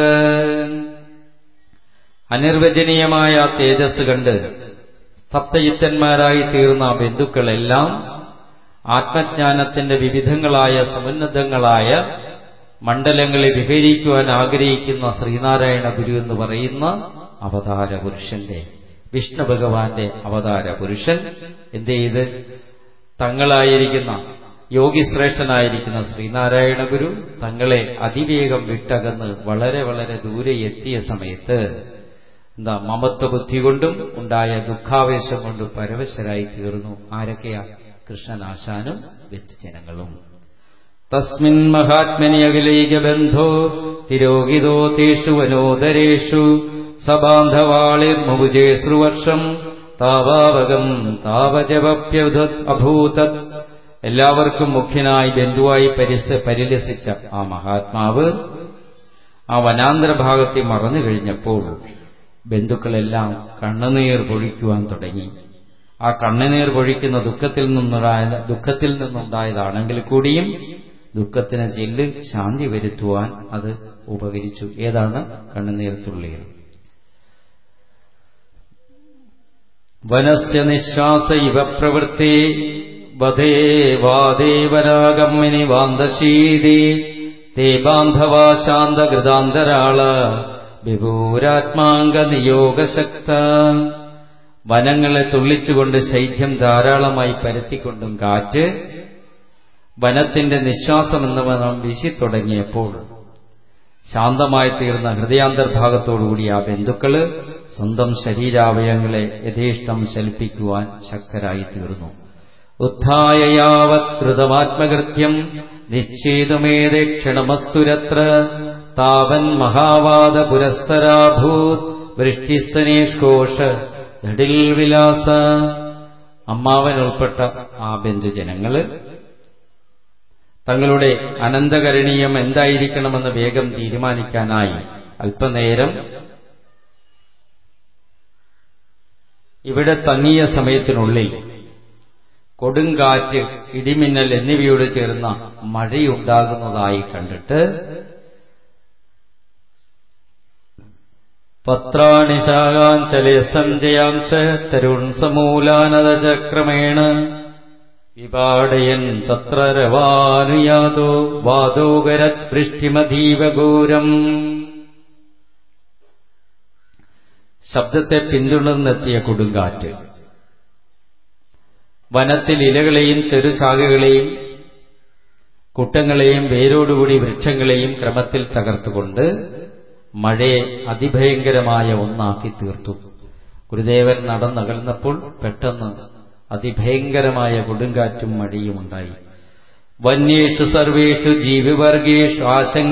അനിർവചനീയമായ തേജസ് കണ്ട് സ്തപ്തയുക്തന്മാരായി തീർന്ന ആ ബന്ധുക്കളെല്ലാം ആത്മജ്ഞാനത്തിന്റെ വിവിധങ്ങളായ സമുന്നതങ്ങളായ മണ്ഡലങ്ങളെ വിഹരിക്കുവാൻ ആഗ്രഹിക്കുന്ന ശ്രീനാരായണ ഗുരു എന്ന് പറയുന്ന അവതാര പുരുഷന്റെ വിഷ്ണു ഭഗവാന്റെ അവതാര പുരുഷൻ എന്ത് ചെയ്ത് തങ്ങളായിരിക്കുന്ന യോഗിശ്രേഷ്ഠനായിരിക്കുന്ന ശ്രീനാരായണ ഗുരു തങ്ങളെ അതിവേഗം വിട്ടകന്ന് വളരെ വളരെ ദൂരെ എത്തിയ സമയത്ത് എന്താ മമത്വ ബുദ്ധി കൊണ്ടും ഉണ്ടായ ദുഃഖാവേശം കൊണ്ടും പരവശരായി തീർന്നു ആരൊക്കെയാ കൃഷ്ണനാശാനും വ്യക്തിജനങ്ങളും തസ്മിൻ മഹാത്മനി അഖിലൈക ബന്ധോ തിരോഹിതോ തേഷു വനോദരേഷു സബാന്ധവാളിർമുജേശ്രുവർഷം താവാവകം താവജവപ്യഭൂത അഭൂതത് എല്ലാവർക്കും മുഖ്യനായി ബന്ധുവായി പരിസ പരിലസിച്ച ആ മഹാത്മാവ് ആ വനാന്തര ഭാഗത്തെ മറന്നു കഴിഞ്ഞപ്പോൾ ബന്ധുക്കളെല്ലാം കണ്ണുനീർ പൊഴിക്കുവാൻ തുടങ്ങി ആ കണ്ണുനീർ പൊഴിക്കുന്ന ദുഃഖത്തിൽ നിന്നുണ്ടായ ദുഃഖത്തിൽ നിന്നുണ്ടായതാണെങ്കിൽ കൂടിയും ദുഃഖത്തിന് ചെല്ല് ശാന്തി വരുത്തുവാൻ അത് ഉപകരിച്ചു ഏതാണ് കണ്ണുനീർ തുള്ളികൾ വനസ്യ നിശ്വാസ ഇവ പ്രവൃത്തി വധേ വാദേവരാഗമ്മിനി വാന്തശീതി തേ ബാന്ധവാ ശാന്തകൃതാന്തരാള വിഭൂരാത്മാംഗ നിയോഗശക്ത വനങ്ങളെ തുള്ളിച്ചുകൊണ്ട് ശൈത്യം ധാരാളമായി പരത്തിക്കൊണ്ടും കാറ്റ് വനത്തിന്റെ നിശ്വാസമെന്ന് നാം വീശിത്തുടങ്ങിയപ്പോൾ ശാന്തമായി തീർന്ന ഹൃദയാന്തർഭാഗത്തോടുകൂടി ആ ബന്ധുക്കള് സ്വന്തം ശരീരാവയങ്ങളെ യഥേഷ്ടം ശലിപ്പിക്കുവാൻ ശക്തരായി തീർന്നു ഉത്ഥായ യാവത് കൃതമാത്മകൃത്യം നിശ്ചേതുമേതെ ക്ഷണമസ്തുരത്ര താവൻ മഹാവാദ പുരസ്തരാഭൂത് വൃഷ്ടിസ്തനേഷ്കോഷ ധടിൽ വിലാസ അമ്മാവൻ ഉൾപ്പെട്ട ആ ബന്ധുജനങ്ങള് തങ്ങളുടെ അനന്തകരണീയം എന്തായിരിക്കണമെന്ന് വേഗം തീരുമാനിക്കാനായി അല്പനേരം ഇവിടെ തങ്ങിയ സമയത്തിനുള്ളിൽ കൊടുങ്കാറ്റ് ഇടിമിന്നൽ എന്നിവയോട് ചേർന്ന മഴയുണ്ടാകുന്നതായി കണ്ടിട്ട് പത്രാണി ശാകാഞ്ചലേ സഞ്ജയാം ച തരുൺ സമൂലാനതചക്രമേണ വിപാടയൻ തത്ര രവാനുയാതോ വാദോഗരത് വൃഷ്ടിമതീവഘോരം ശബ്ദത്തെ പിന്തുടർന്നെത്തിയ കൊടുങ്കാറ്റ് വനത്തിൽ ഇലകളെയും ചെറുശാഖകളെയും കുട്ടങ്ങളെയും വേരോടുകൂടി വൃക്ഷങ്ങളെയും ക്രമത്തിൽ തകർത്തുകൊണ്ട് മഴയെ അതിഭയങ്കരമായ ഒന്നാക്കി തീർത്തു ഗുരുദേവൻ നടന്നകൽന്നപ്പോൾ പെട്ടെന്ന് അതിഭയങ്കരമായ കൊടുങ്കാറ്റും മഴയുമുണ്ടായി വന്യേഷു സർവേഷു ജീവിവർഗേഷു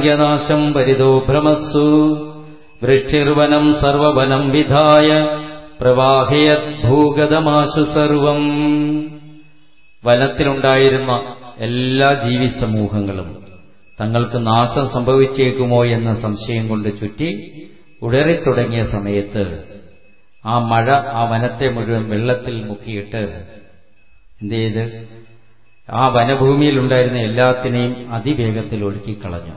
ആശങ്ക്യനാശം പരിതോ ഭ്രമസ്സു വൃഷ്ടിർവനം സർവവനം വിധായ പ്രവാഹയത് ഭൂഗതമാശു സർവം വനത്തിലുണ്ടായിരുന്ന എല്ലാ ജീവിസമൂഹങ്ങളും തങ്ങൾക്ക് നാശം സംഭവിച്ചേക്കുമോ എന്ന സംശയം കൊണ്ട് ചുറ്റി ഉടറിത്തുടങ്ങിയ സമയത്ത് ആ മഴ ആ വനത്തെ മുഴുവൻ വെള്ളത്തിൽ മുക്കിയിട്ട് എന്ത് ചെയ്ത് ആ വനഭൂമിയിൽ ഉണ്ടായിരുന്ന എല്ലാത്തിനെയും അതിവേഗത്തിൽ ഒഴുക്കിക്കളഞ്ഞു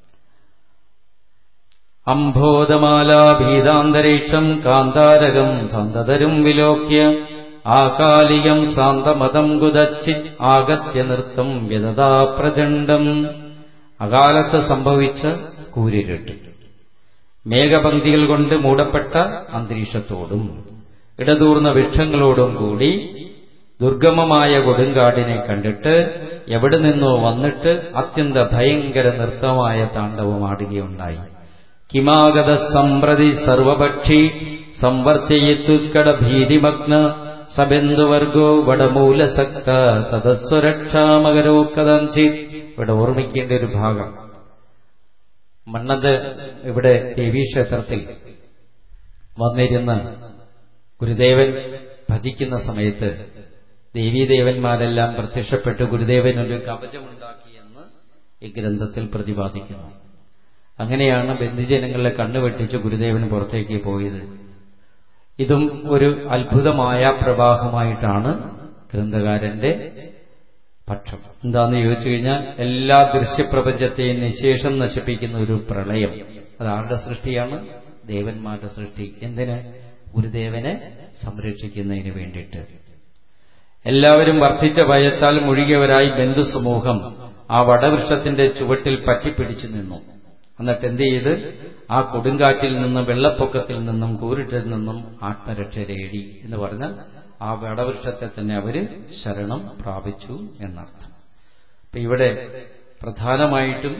അംബോധമാലാഭീതാന്തരീക്ഷം കാന്താരകം സന്തതരും വിലോക്യ ആകാലികം സാന്തമതം കുതച്ചി ആഗത്യ നൃത്തം വ്യതതാ പ്രചണ്ഡം അകാലത്ത് സംഭവിച്ച കൂരിരുട്ട് മേഘപംക്തികൾ കൊണ്ട് മൂടപ്പെട്ട അന്തരീക്ഷത്തോടും ഇടതൂർന്ന വൃക്ഷങ്ങളോടും കൂടി ദുർഗമമായ കൊടുങ്കാടിനെ കണ്ടിട്ട് എവിടെ നിന്നോ വന്നിട്ട് അത്യന്ത ഭയങ്കര നൃത്തമായ താണ്ഡവമാടുകയുണ്ടായി കിമാഗത സമ്പ്രതി സർവപക്ഷി സംവർത്തിയിത്തുക്കട ഭീതിമഗ്ന സബന്ധുവർഗോ വടമൂലസക്ത തതസ്വരക്ഷാമകരോ കഥഞ്ചിത് ഇവിടെ ഓർമ്മിക്കേണ്ട ഒരു ഭാഗം മണ്ണത് ഇവിടെ ദേവീക്ഷേത്രത്തിൽ വന്നിരുന്ന് ഗുരുദേവൻ ഭജിക്കുന്ന സമയത്ത് ദേവീദേവന്മാരെല്ലാം പ്രത്യക്ഷപ്പെട്ട് ഗുരുദേവൻ ഒരു കവചമുണ്ടാക്കിയെന്ന് ഈ ഗ്രന്ഥത്തിൽ പ്രതിപാദിക്കുന്നു അങ്ങനെയാണ് ബന്ധുജനങ്ങളെ കണ്ണുവെട്ടിച്ച് ഗുരുദേവൻ പുറത്തേക്ക് പോയത് ഇതും ഒരു അത്ഭുതമായ പ്രവാഹമായിട്ടാണ് ഗ്രന്ഥകാരന്റെ പക്ഷം എന്താന്ന് ചോദിച്ചു കഴിഞ്ഞാൽ എല്ലാ ദൃശ്യപ്രപഞ്ചത്തെയും നിശേഷം നശിപ്പിക്കുന്ന ഒരു പ്രളയം അത് ആരുടെ സൃഷ്ടിയാണ് ദേവന്മാരുടെ സൃഷ്ടി എന്തിന് ഗുരുദേവനെ സംരക്ഷിക്കുന്നതിന് വേണ്ടിയിട്ട് എല്ലാവരും വർദ്ധിച്ച ഭയത്താൽ മുഴുകിയവരായി ബന്ധുസമൂഹം ആ വടവൃക്ഷത്തിന്റെ ചുവട്ടിൽ പറ്റിപ്പിടിച്ചു നിന്നു എന്നിട്ട് എന്ത് ചെയ്ത് ആ കൊടുങ്കാറ്റിൽ നിന്നും വെള്ളപ്പൊക്കത്തിൽ നിന്നും കൂരിട്ടിൽ നിന്നും ആത്മരക്ഷ തേടി എന്ന് പറഞ്ഞാൽ ആ വടവൃക്ഷത്തെ തന്നെ അവര് ശരണം പ്രാപിച്ചു എന്നർത്ഥം അപ്പൊ ഇവിടെ പ്രധാനമായിട്ടും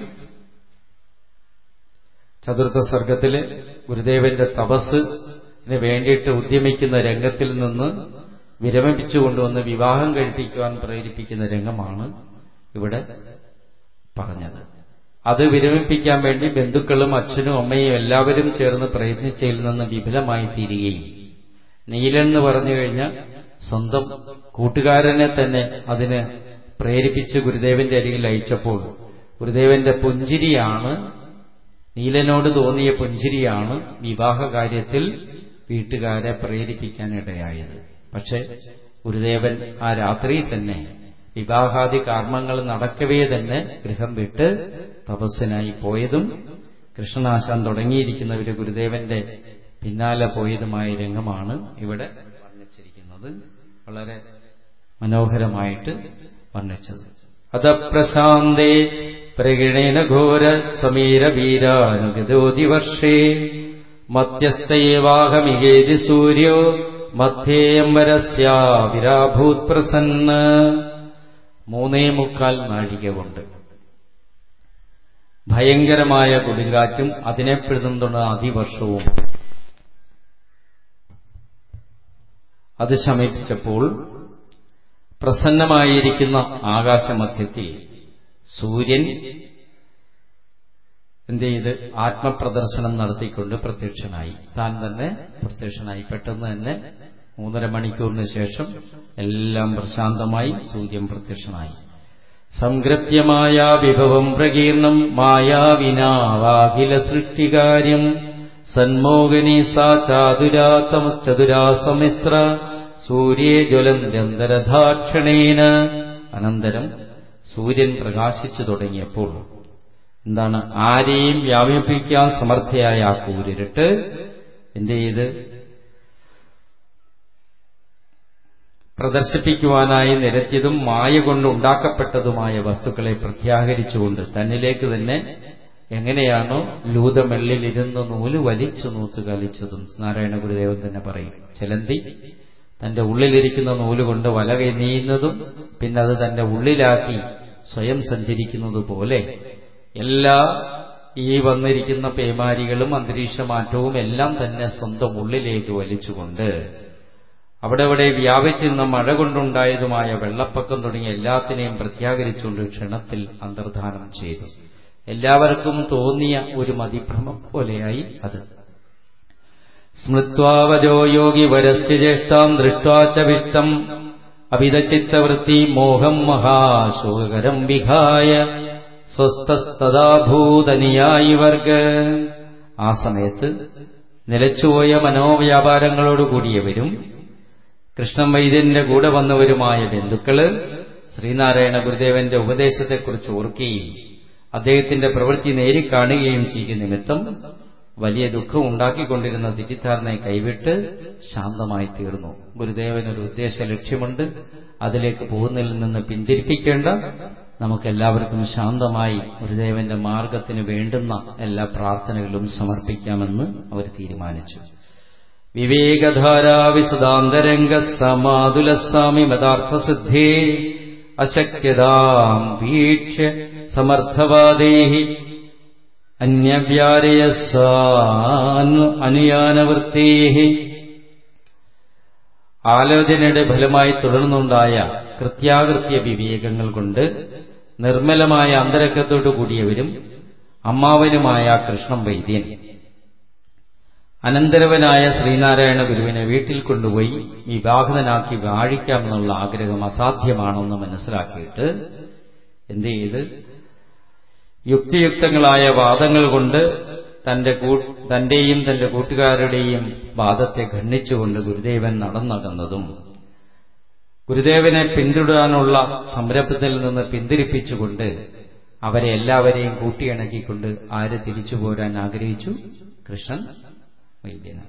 ചതുർത്ഥ സർഗത്തില് ഗുരുദേവന്റെ തപസ്സിന് വേണ്ടിയിട്ട് ഉദ്യമിക്കുന്ന രംഗത്തിൽ നിന്ന് വിരമിപ്പിച്ചു കൊണ്ടുവന്ന് വിവാഹം കഴിപ്പിക്കുവാൻ പ്രേരിപ്പിക്കുന്ന രംഗമാണ് ഇവിടെ പറഞ്ഞത് അത് വിരമിപ്പിക്കാൻ വേണ്ടി ബന്ധുക്കളും അച്ഛനും അമ്മയും എല്ലാവരും ചേർന്ന് പ്രയത്നിച്ചതിൽ നിന്ന് വിപുലമായി തീരുകയും നീലൻ എന്ന് പറഞ്ഞു കഴിഞ്ഞാൽ സ്വന്തം കൂട്ടുകാരനെ തന്നെ അതിന് പ്രേരിപ്പിച്ച് ഗുരുദേവന്റെ അരികിൽ അയച്ചപ്പോൾ ഗുരുദേവന്റെ പുഞ്ചിരിയാണ് നീലനോട് തോന്നിയ പുഞ്ചിരിയാണ് വിവാഹ കാര്യത്തിൽ വീട്ടുകാരെ പ്രേരിപ്പിക്കാനിടയായത് പക്ഷെ ഗുരുദേവൻ ആ രാത്രിയിൽ തന്നെ വിവാഹാദി കർമ്മങ്ങൾ നടക്കവേ തന്നെ ഗൃഹം വിട്ട് തപസ്സിനായി പോയതും കൃഷ്ണനാശാൻ തുടങ്ങിയിരിക്കുന്നവര് ഗുരുദേവന്റെ പിന്നാലെ പോയതുമായ രംഗമാണ് ഇവിടെ വർണ്ണിച്ചിരിക്കുന്നത് വളരെ മനോഹരമായിട്ട് വർണ്ണിച്ചത് അതപ്രശാന്തേ പ്രഗിണേന ഘോര സമീര വീരാനുഗതോതി വർഷേ മധ്യസ്ഥയേവാഹമികേതി സൂര്യോ മധ്യേയംബരസ്യാവിരാഭൂത് പ്രസന്ന മൂന്നേ മുക്കാൽ നാഴിക കൊണ്ട് ഭയങ്കരമായ കൊടുങ്കാറ്റും അതിനെ പിന്തുണ അതിവർഷവും അത് ശമിപ്പിച്ചപ്പോൾ പ്രസന്നമായിരിക്കുന്ന ആകാശമധ്യത്തിൽ സൂര്യൻ എന്ത് ചെയ്ത് ആത്മപ്രദർശനം നടത്തിക്കൊണ്ട് പ്രത്യക്ഷനായി താൻ തന്നെ പ്രത്യക്ഷനായി പെട്ടെന്ന് തന്നെ മൂന്നര മണിക്കൂറിന് ശേഷം എല്ലാം പ്രശാന്തമായി സൂര്യൻ പ്രത്യക്ഷനായി സംഗ്രപ്യമായ വിഭവം പ്രകീർണം മായാവിനാവാഖില സൃഷ്ടികാര്യം സന്മോഹനി സാ ചാതുരാ തമസ്ചതുരാ സമിശ്ര സൂര്യേ ജ്വലന്ത്യന്തരധാക്ഷണേന അനന്തരം സൂര്യൻ പ്രകാശിച്ചു തുടങ്ങിയപ്പോൾ എന്താണ് ആരെയും വ്യാപിപ്പിക്കാൻ സമർത്ഥയായ ആ കൂരിരുട്ട് എന്ത് ചെയ്ത് പ്രദർശിപ്പിക്കുവാനായി നിരത്തിയതും മായ കൊണ്ട് ഉണ്ടാക്കപ്പെട്ടതുമായ വസ്തുക്കളെ പ്രത്യാഹരിച്ചുകൊണ്ട് തന്നിലേക്ക് തന്നെ എങ്ങനെയാണോ ലൂതമെള്ളിലിരുന്ന് നൂല് വലിച്ചു നൂത്ത് കളിച്ചതും നാരായണ ഗുരുദേവൻ തന്നെ പറയും ചിലന്തി തന്റെ ഉള്ളിലിരിക്കുന്ന നൂലുകൊണ്ട് വല നീയുന്നതും പിന്നെ അത് തന്റെ ഉള്ളിലാക്കി സ്വയം സഞ്ചരിക്കുന്നത് പോലെ എല്ലാ ഈ വന്നിരിക്കുന്ന പേമാരികളും അന്തരീക്ഷമാറ്റവും എല്ലാം തന്നെ സ്വന്തം ഉള്ളിലേക്ക് വലിച്ചുകൊണ്ട് അവിടെ അവിടെ വ്യാപിച്ചിരുന്ന മഴ കൊണ്ടുണ്ടായതുമായ വെള്ളപ്പൊക്കം തുടങ്ങിയ എല്ലാത്തിനെയും പ്രത്യാകരിച്ചുകൊണ്ട് ക്ഷണത്തിൽ അന്തർധാനം ചെയ്തു എല്ലാവർക്കും തോന്നിയ ഒരു മതിഭ്രമം പോലെയായി അത് സ്മൃത്വാവജോ യോഗി വരസ്യ ജ്യേഷ്ഠാം ദൃഷ്ടാച്ചവിഷ്ടം അവിതചിത്തവൃത്തി മോഹം മഹാശോകരം വിഹായ സ്വസ്ഥസ്തദാഭൂതനിയായി വർഗ ആ സമയത്ത് നിലച്ചുപോയ മനോവ്യാപാരങ്ങളോടുകൂടിയവരും കൃഷ്ണൻ വൈദ്യന്റെ കൂടെ വന്നവരുമായ ബന്ധുക്കള് ശ്രീനാരായണ ഗുരുദേവന്റെ ഉപദേശത്തെക്കുറിച്ച് ഓർക്കുകയും അദ്ദേഹത്തിന്റെ പ്രവൃത്തി നേരി കാണുകയും ചെയ്യുന്ന നിമിത്തം വലിയ ദുഃഖം ഉണ്ടാക്കിക്കൊണ്ടിരുന്ന തെറ്റിദ്ധാരണയെ കൈവിട്ട് ശാന്തമായി തീർന്നു ഗുരുദേവനൊരു ഉദ്ദേശ ലക്ഷ്യമുണ്ട് അതിലേക്ക് പോകുന്നതിൽ നിന്ന് പിന്തിരിപ്പിക്കേണ്ട നമുക്കെല്ലാവർക്കും ശാന്തമായി ഗുരുദേവന്റെ മാർഗത്തിന് വേണ്ടുന്ന എല്ലാ പ്രാർത്ഥനകളും സമർപ്പിക്കാമെന്ന് അവർ തീരുമാനിച്ചു വിവേകധാരാവിശുദാന്തരംഗ സമാതുലസ്വാമി മതാർത്ഥസിദ്ധേ അശക്യതാം വീക്ഷ്യ സമർത്ഥവാദേഹി അന്യവ്യാരയസാനുയാനവൃത്തേ ആലോചനയുടെ ഫലമായി തുടർന്നുണ്ടായ കൃത്യാകൃത്യ വിവേകങ്ങൾ കൊണ്ട് നിർമ്മലമായ അന്തരക്കത്തോടു കൂടിയവരും അമ്മാവനുമായ കൃഷ്ണൻ വൈദ്യൻ അനന്തരവനായ ശ്രീനാരായണ ഗുരുവിനെ വീട്ടിൽ കൊണ്ടുപോയി വിവാഹിതനാക്കി വാഴിക്കാമെന്നുള്ള ആഗ്രഹം അസാധ്യമാണെന്ന് മനസ്സിലാക്കിയിട്ട് എന്ത് ചെയ്ത് യുക്തിയുക്തങ്ങളായ വാദങ്ങൾ കൊണ്ട് തന്റെ തന്റെയും തന്റെ കൂട്ടുകാരുടെയും വാദത്തെ ഖണ്ഡിച്ചുകൊണ്ട് ഗുരുദേവൻ നടന്നകന്നതും ഗുരുദേവനെ പിന്തുടരാനുള്ള സംരംഭത്തിൽ നിന്ന് പിന്തിരിപ്പിച്ചുകൊണ്ട് അവരെ എല്ലാവരെയും കൂട്ടിയിണക്കിക്കൊണ്ട് ആര് തിരിച്ചു പോരാൻ ആഗ്രഹിച്ചു കൃഷ്ണൻ വൈദ്യനാണ്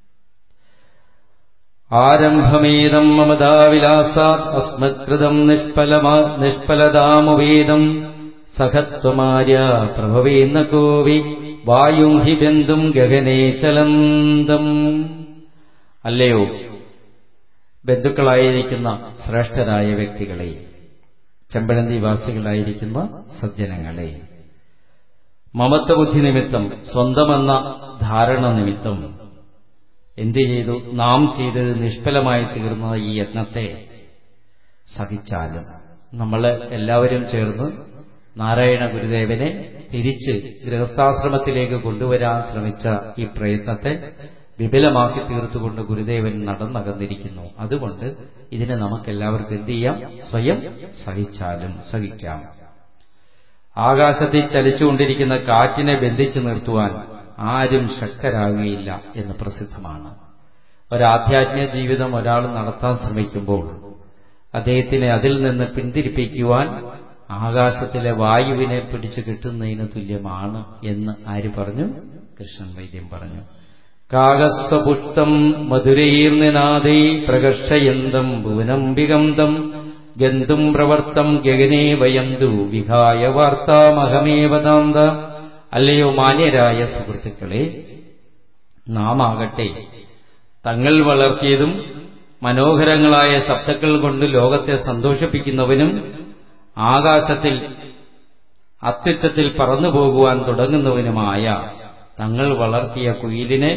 ആരംഭമേതം മമതാവിലാസാത് അസ്മത്കൃതം നിഷ്ഫലതാമുവേദം സഹത്വമാര്യ പ്രഭവേന്ന കോവി വായും ഹി ബന്ധും ഗഗനേ ചലന്തം അല്ലയോ ബന്ധുക്കളായിരിക്കുന്ന ശ്രേഷ്ഠരായ വ്യക്തികളെ ചെമ്പഴന്തി വാസികളായിരിക്കുന്ന സജ്ജനങ്ങളെ മമത്വബുദ്ധി നിമിത്തം സ്വന്തമെന്ന ധാരണ നിമിത്തം എന്തു ചെയ്തു നാം ചെയ്തത് നിഷ്ഫലമായി തീർന്ന ഈ യത്നത്തെ സഹിച്ചാലും നമ്മൾ എല്ലാവരും ചേർന്ന് നാരായണ ഗുരുദേവനെ തിരിച്ച് ഗൃഹസ്ഥാശ്രമത്തിലേക്ക് കൊണ്ടുവരാൻ ശ്രമിച്ച ഈ പ്രയത്നത്തെ വിപുലമാക്കി തീർത്തുകൊണ്ട് ഗുരുദേവൻ നടന്നകന്നിരിക്കുന്നു അതുകൊണ്ട് ഇതിനെ നമുക്കെല്ലാവർക്കും എന്ത് ചെയ്യാം സ്വയം സഹിച്ചാലും സഹിക്കാം ആകാശത്തിൽ ചലിച്ചുകൊണ്ടിരിക്കുന്ന കാറ്റിനെ ബന്ധിച്ചു നിർത്തുവാൻ ആരും ശക്തരാകുകയില്ല എന്ന് പ്രസിദ്ധമാണ് ഒരാധ്യാത്മിക ജീവിതം ഒരാൾ നടത്താൻ ശ്രമിക്കുമ്പോൾ അദ്ദേഹത്തിനെ അതിൽ നിന്ന് പിന്തിരിപ്പിക്കുവാൻ ആകാശത്തിലെ വായുവിനെ പിടിച്ചു കിട്ടുന്നതിന് തുല്യമാണ് എന്ന് ആര് പറഞ്ഞു കൃഷ്ണൻ വൈദ്യം പറഞ്ഞു കാകസ്വപുഷ്ടം മധുരൈർനിനാദൈ പ്രകർഷയന്തം ഭുവനംബികന്തം ഗന്തും പ്രവർത്തം ഗഗനേ വയന്തു വിഹായ വാർത്താമഹമേവതാന്ത അല്ലയോ മാന്യരായ സുഹൃത്തുക്കളെ നാം ആകട്ടെ തങ്ങൾ വളർത്തിയതും മനോഹരങ്ങളായ ശബ്ദങ്ങൾ കൊണ്ട് ലോകത്തെ സന്തോഷിപ്പിക്കുന്നവനും ആകാശത്തിൽ അത്യുച്ചത്തിൽ പറന്നു പോകുവാൻ തുടങ്ങുന്നവനുമായ തങ്ങൾ വളർത്തിയ കുയിലിനെ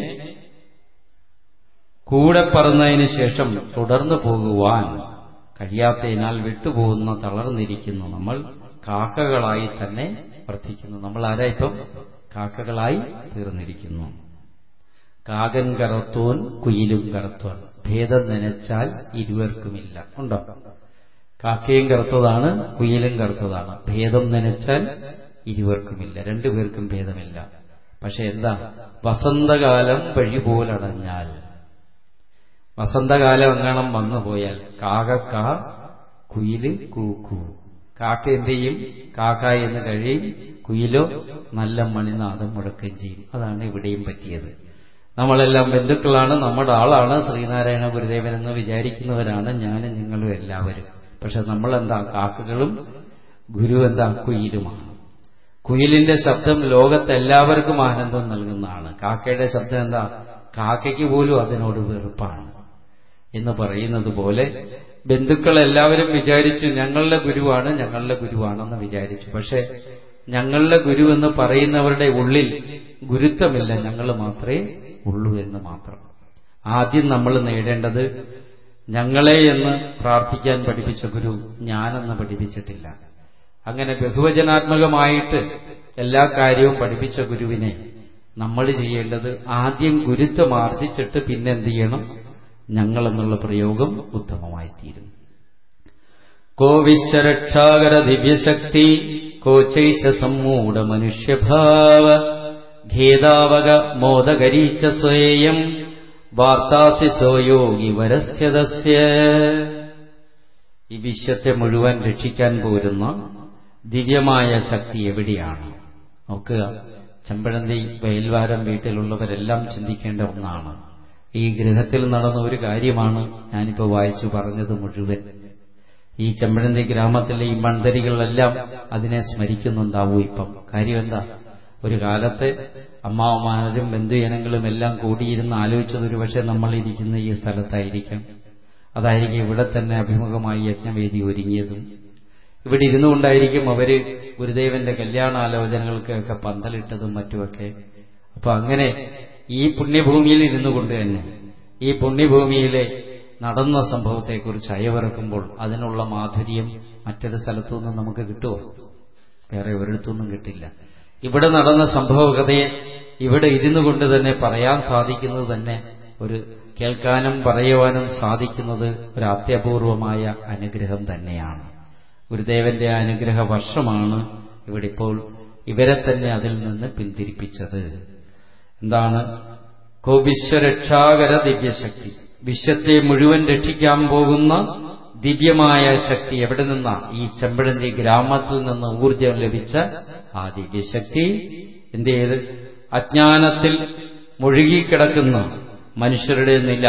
കൂടെ പറന്നതിന് ശേഷം തുടർന്നു പോകുവാൻ കഴിയാത്തതിനാൽ വിട്ടുപോകുന്ന തളർന്നിരിക്കുന്നു നമ്മൾ കാക്കകളായി തന്നെ വർദ്ധിക്കുന്നു നമ്മൾ ആരാ ഇപ്പം കാക്കകളായി തീർന്നിരിക്കുന്നു കാകൻ കറത്തോൻ കുയിലും കറത്തോൻ ഭേദം നനച്ചാൽ ഇരുവർക്കുമില്ല ഉണ്ടോ കാക്കയും കറുത്തതാണ് കുയിലും കറുത്തതാണ് ഭേദം നനച്ചാൽ ഇരുവർക്കുമില്ല രണ്ടുപേർക്കും ഭേദമില്ല പക്ഷെ എന്താ വസന്തകാലം വഴിപോലടഞ്ഞാൽ വസന്തകാലം എങ്ങാണം വന്നുപോയാൽ കാകക്ക കുയില് കൂക്കു കാക്ക എന്ത് ചെയ്യും കാക്ക എന്ന് കഴിയും കുയിലോ നല്ല മണിനാഥം മുഴക്കുകയും ചെയ്യും അതാണ് ഇവിടെയും പറ്റിയത് നമ്മളെല്ലാം ബന്ധുക്കളാണ് നമ്മുടെ ആളാണ് ശ്രീനാരായണ ഗുരുദേവൻ എന്ന് വിചാരിക്കുന്നവരാണ് ഞാനും നിങ്ങളും എല്ലാവരും പക്ഷെ നമ്മളെന്താ കാക്കകളും ഗുരു എന്താ കുയിലുമാണ് കുയിലിന്റെ ശബ്ദം ലോകത്തെല്ലാവർക്കും ആനന്ദം നൽകുന്നതാണ് കാക്കയുടെ ശബ്ദം എന്താ കാക്കയ്ക്ക് പോലും അതിനോട് വെറുപ്പാണ് എന്ന് പറയുന്നത് പോലെ ബന്ധുക്കൾ എല്ലാവരും വിചാരിച്ചു ഞങ്ങളുടെ ഗുരുവാണ് ഞങ്ങളുടെ ഗുരുവാണെന്ന് വിചാരിച്ചു പക്ഷെ ഞങ്ങളുടെ ഗുരു എന്ന് പറയുന്നവരുടെ ഉള്ളിൽ ഗുരുത്വമില്ല ഞങ്ങൾ മാത്രമേ ഉള്ളൂ എന്ന് മാത്രം ആദ്യം നമ്മൾ നേടേണ്ടത് ഞങ്ങളെ എന്ന് പ്രാർത്ഥിക്കാൻ പഠിപ്പിച്ച ഗുരു ഞാനെന്ന് പഠിപ്പിച്ചിട്ടില്ല അങ്ങനെ ബഹുവചനാത്മകമായിട്ട് എല്ലാ കാര്യവും പഠിപ്പിച്ച ഗുരുവിനെ നമ്മൾ ചെയ്യേണ്ടത് ആദ്യം ഗുരുത്വം ആർജിച്ചിട്ട് പിന്നെ എന്ത് ചെയ്യണം ഞങ്ങളെന്നുള്ള പ്രയോഗം ഉത്തമമായി തീരും കോ വിശ്വരക്ഷാകര ദിവ്യശക്തി കോച്ചൈച്ച സമ്മൂഢ മനുഷ്യഭാവ ഖേദാവക മോദകരീച്ച സ്വയം വാർത്താസി സോയോഗി വരസ്യതസ്യ ഈ വിശ്വത്തെ മുഴുവൻ രക്ഷിക്കാൻ പോരുന്ന ദിവ്യമായ ശക്തി എവിടെയാണ് നോക്കുക ചെമ്പഴന്തി വയൽവാരം വീട്ടിലുള്ളവരെല്ലാം ചിന്തിക്കേണ്ട ഒന്നാണ് ഈ ഗൃഹത്തിൽ നടന്ന ഒരു കാര്യമാണ് ഞാനിപ്പോൾ വായിച്ചു പറഞ്ഞത് മുഴുവൻ ഈ ചെമ്പഴന്തി ഗ്രാമത്തിലെ ഈ മൺതരികളെല്ലാം അതിനെ സ്മരിക്കുന്നുണ്ടാവും ഇപ്പം കാര്യം എന്താ ഒരു കാലത്ത് അമ്മാവന്മാരും ബന്ധുജനങ്ങളും എല്ലാം കൂടിയിരുന്ന് ആലോചിച്ചത് ഒരു പക്ഷേ നമ്മൾ ഇരിക്കുന്ന ഈ സ്ഥലത്തായിരിക്കാം അതായിരിക്കും ഇവിടെ തന്നെ അഭിമുഖമായി യജ്ഞവേദി ഒരുങ്ങിയതും ഇവിടെ ഇരുന്നുകൊണ്ടായിരിക്കും അവര് ഗുരുദേവന്റെ കല്യാണാലോചനകൾക്കൊക്കെ പന്തലിട്ടതും മറ്റുമൊക്കെ അപ്പൊ അങ്ങനെ ഈ പുണ്യഭൂമിയിൽ ഇരുന്നു കൊണ്ട് തന്നെ ഈ പുണ്യഭൂമിയിലെ നടന്ന സംഭവത്തെക്കുറിച്ച് അയവിറക്കുമ്പോൾ അതിനുള്ള മാധുര്യം മറ്റൊരു സ്ഥലത്തുനിന്നും നമുക്ക് കിട്ടുമോ വേറെ ഒരിടത്തുനിന്നും കിട്ടില്ല ഇവിടെ നടന്ന സംഭവകഥയെ ഇവിടെ ഇരുന്നു കൊണ്ട് തന്നെ പറയാൻ സാധിക്കുന്നത് തന്നെ ഒരു കേൾക്കാനും പറയുവാനും സാധിക്കുന്നത് ഒരു അത്യപൂർവമായ അനുഗ്രഹം തന്നെയാണ് ഗുരുദേവന്റെ അനുഗ്രഹ വർഷമാണ് ഇവിടെ ഇപ്പോൾ ഇവരെ തന്നെ അതിൽ നിന്ന് പിന്തിരിപ്പിച്ചത് എന്താണ് കോവിശ്വരക്ഷാകര ദിവ്യശക്തി വിശ്വത്തെ മുഴുവൻ രക്ഷിക്കാൻ പോകുന്ന ദിവ്യമായ ശക്തി എവിടെ നിന്നാ ഈ ചെമ്പഴന്തി ഗ്രാമത്തിൽ നിന്ന് ഊർജം ലഭിച്ച ആ ദിവ്യശക്തി എന്ത് ചെയ്ത് അജ്ഞാനത്തിൽ മുഴുകിക്കിടക്കുന്ന മനുഷ്യരുടെ നില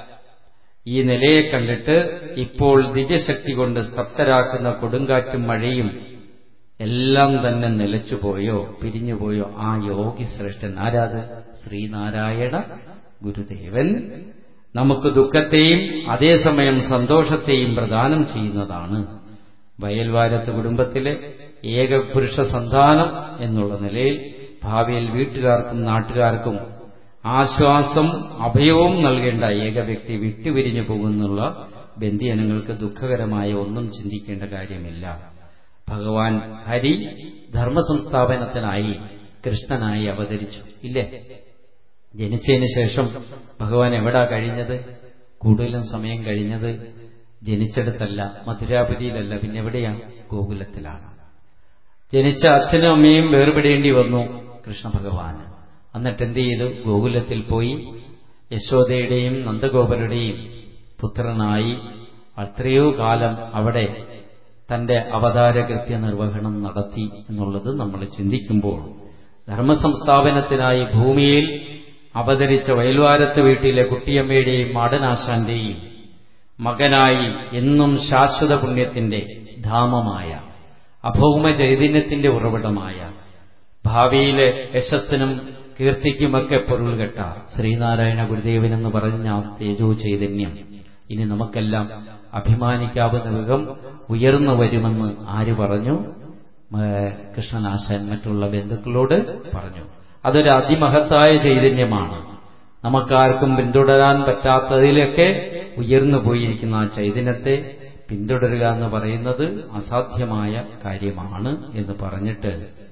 ഈ നിലയെ കണ്ടിട്ട് ഇപ്പോൾ ദിവ്യശക്തി കൊണ്ട് സ്തബ്ധരാക്കുന്ന കൊടുങ്കാറ്റും മഴയും എല്ലാം തന്നെ നിലച്ചുപോയോ പിരിഞ്ഞുപോയോ ആ യോഗി ശ്രേഷ്ഠൻ ആരാത് ശ്രീനാരായണ ഗുരുദേവൻ നമുക്ക് ദുഃഖത്തെയും അതേസമയം സന്തോഷത്തെയും പ്രദാനം ചെയ്യുന്നതാണ് വയൽവാരത്ത് കുടുംബത്തിലെ ഏക പുരുഷ സന്താനം എന്നുള്ള നിലയിൽ ഭാവിയിൽ വീട്ടുകാർക്കും നാട്ടുകാർക്കും ആശ്വാസം അഭയവും നൽകേണ്ട ഏക വ്യക്തി വിട്ടുപിരിഞ്ഞു പോകുന്നുള്ള ബന്ധിയനങ്ങൾക്ക് ദുഃഖകരമായ ഒന്നും ചിന്തിക്കേണ്ട കാര്യമില്ല ഭഗവാൻ ഹരി ധർമ്മസംസ്ഥാപനത്തിനായി കൃഷ്ണനായി അവതരിച്ചു ഇല്ലേ ജനിച്ചതിന് ശേഷം ഭഗവാൻ എവിടാ കഴിഞ്ഞത് കൂടുതലും സമയം കഴിഞ്ഞത് ജനിച്ചെടുത്തല്ല മധുരാപുരിയിലല്ല പിന്നെ എവിടെയാണ് ഗോകുലത്തിലാണ് ജനിച്ച അച്ഛനും അമ്മയും വേർപെടേണ്ടി വന്നു കൃഷ്ണ ഭഗവാന് എന്നിട്ട് എന്ത് ചെയ്തു ഗോകുലത്തിൽ പോയി യശോദയുടെയും നന്ദഗോപരുടെയും പുത്രനായി എത്രയോ കാലം അവിടെ തന്റെ അവതാരകൃത്യ നിർവഹണം നടത്തി എന്നുള്ളത് നമ്മൾ ചിന്തിക്കുമ്പോൾ ധർമ്മസംസ്ഥാപനത്തിനായി ഭൂമിയിൽ അവതരിച്ച വയൽവാരത്ത് വീട്ടിലെ കുട്ടിയമ്മയുടെയും മാടനാശാന്റെയും മകനായി എന്നും ശാശ്വത പുണ്യത്തിന്റെ ധാമമായ അഭൗമ ചൈതന്യത്തിന്റെ ഉറവിടമായ ഭാവിയിലെ യശസ്സിനും കീർത്തിക്കുമൊക്കെ പൊരുൾകെട്ട ശ്രീനാരായണ ഗുരുദേവനെന്ന് പറഞ്ഞ ആ തേജോ ചൈതന്യം ഇനി നമുക്കെല്ലാം അഭിമാനിക്കാവുന്ന വിധം ഉയർന്നു വരുമെന്ന് ആര് പറഞ്ഞു കൃഷ്ണനാശാൻ മറ്റുള്ള ബന്ധുക്കളോട് പറഞ്ഞു അതൊരു അതിമഹത്തായ ചൈതന്യമാണ് നമുക്കാർക്കും പിന്തുടരാൻ പറ്റാത്തതിലൊക്കെ ഉയർന്നു പോയിരിക്കുന്ന ആ ചൈതന്യത്തെ പിന്തുടരുക എന്ന് പറയുന്നത് അസാധ്യമായ കാര്യമാണ് എന്ന് പറഞ്ഞിട്ട്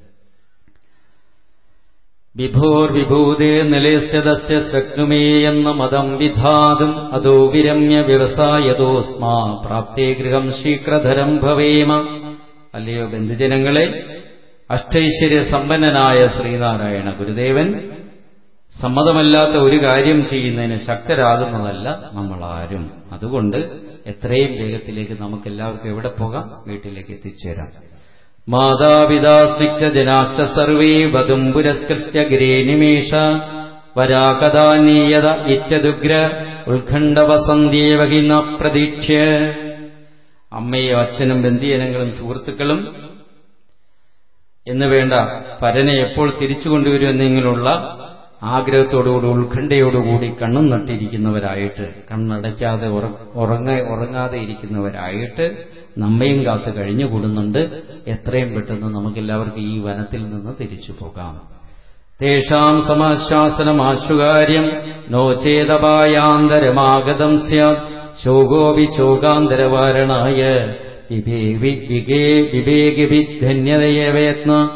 വിഭോർ വിഭൂതേ നിലേസ്യതസ്യ ശക്നുമേ എന്ന മതം വിധാതും അതോ വിരമ്യ വ്യവസായതോസ്മാ പ്രാപ്തേ ഗൃഹം ശീഘ്രധരം ഭവേമ അല്ലയോ ബന്ധുജനങ്ങളെ അഷ്ടൈശ്വര്യ സമ്പന്നനായ ശ്രീനാരായണ ഗുരുദേവൻ സമ്മതമല്ലാത്ത ഒരു കാര്യം ചെയ്യുന്നതിന് ശക്തരാകുന്നതല്ല നമ്മളാരും അതുകൊണ്ട് എത്രയും വേഗത്തിലേക്ക് നമുക്ക് എല്ലാവർക്കും എവിടെ പോകാം വീട്ടിലേക്ക് എത്തിച്ചേരാം മാതാപിതാസ്നിഗ്ധജനാശ്ച സർവേ വധും പുരസ്കൃത്യ ഗിരേ നിമേഷ വരാകഥാനീയത ഇത്യദുഗ്ര ഉത്കണ്ഠവസന്ധ്യേവ ന പ്രതീക്ഷ്യ അമ്മയും അച്ഛനും ബന്ധിയനങ്ങളും സുഹൃത്തുക്കളും എന്ന് വേണ്ട പരനെ എപ്പോൾ തിരിച്ചു കൊണ്ടുവരുമെന്നിങ്ങനെയുള്ള ആഗ്രഹത്തോടുകൂടി ഉത്കണ്ഠയോടുകൂടി കണ്ണും നട്ടിരിക്കുന്നവരായിട്ട് കണ്ണടയ്ക്കാതെ ഉറങ്ങ ഉറങ്ങാതെ ഇരിക്കുന്നവരായിട്ട് നമ്മയും കാത്ത് കഴിഞ്ഞുകൂടുന്നുണ്ട് എത്രയും പെട്ടെന്ന് നമുക്കെല്ലാവർക്കും ഈ വനത്തിൽ നിന്ന് തിരിച്ചു പോകാം തേഷാം സമാശ്വാസനമാശുകാര്യം നോ ചേതപായാന്തരമാഗതം സ്യാത് ശോകോപി ശോകാന്തരവാരണായ വിവേകിഭിധന്യതയേവയത്ന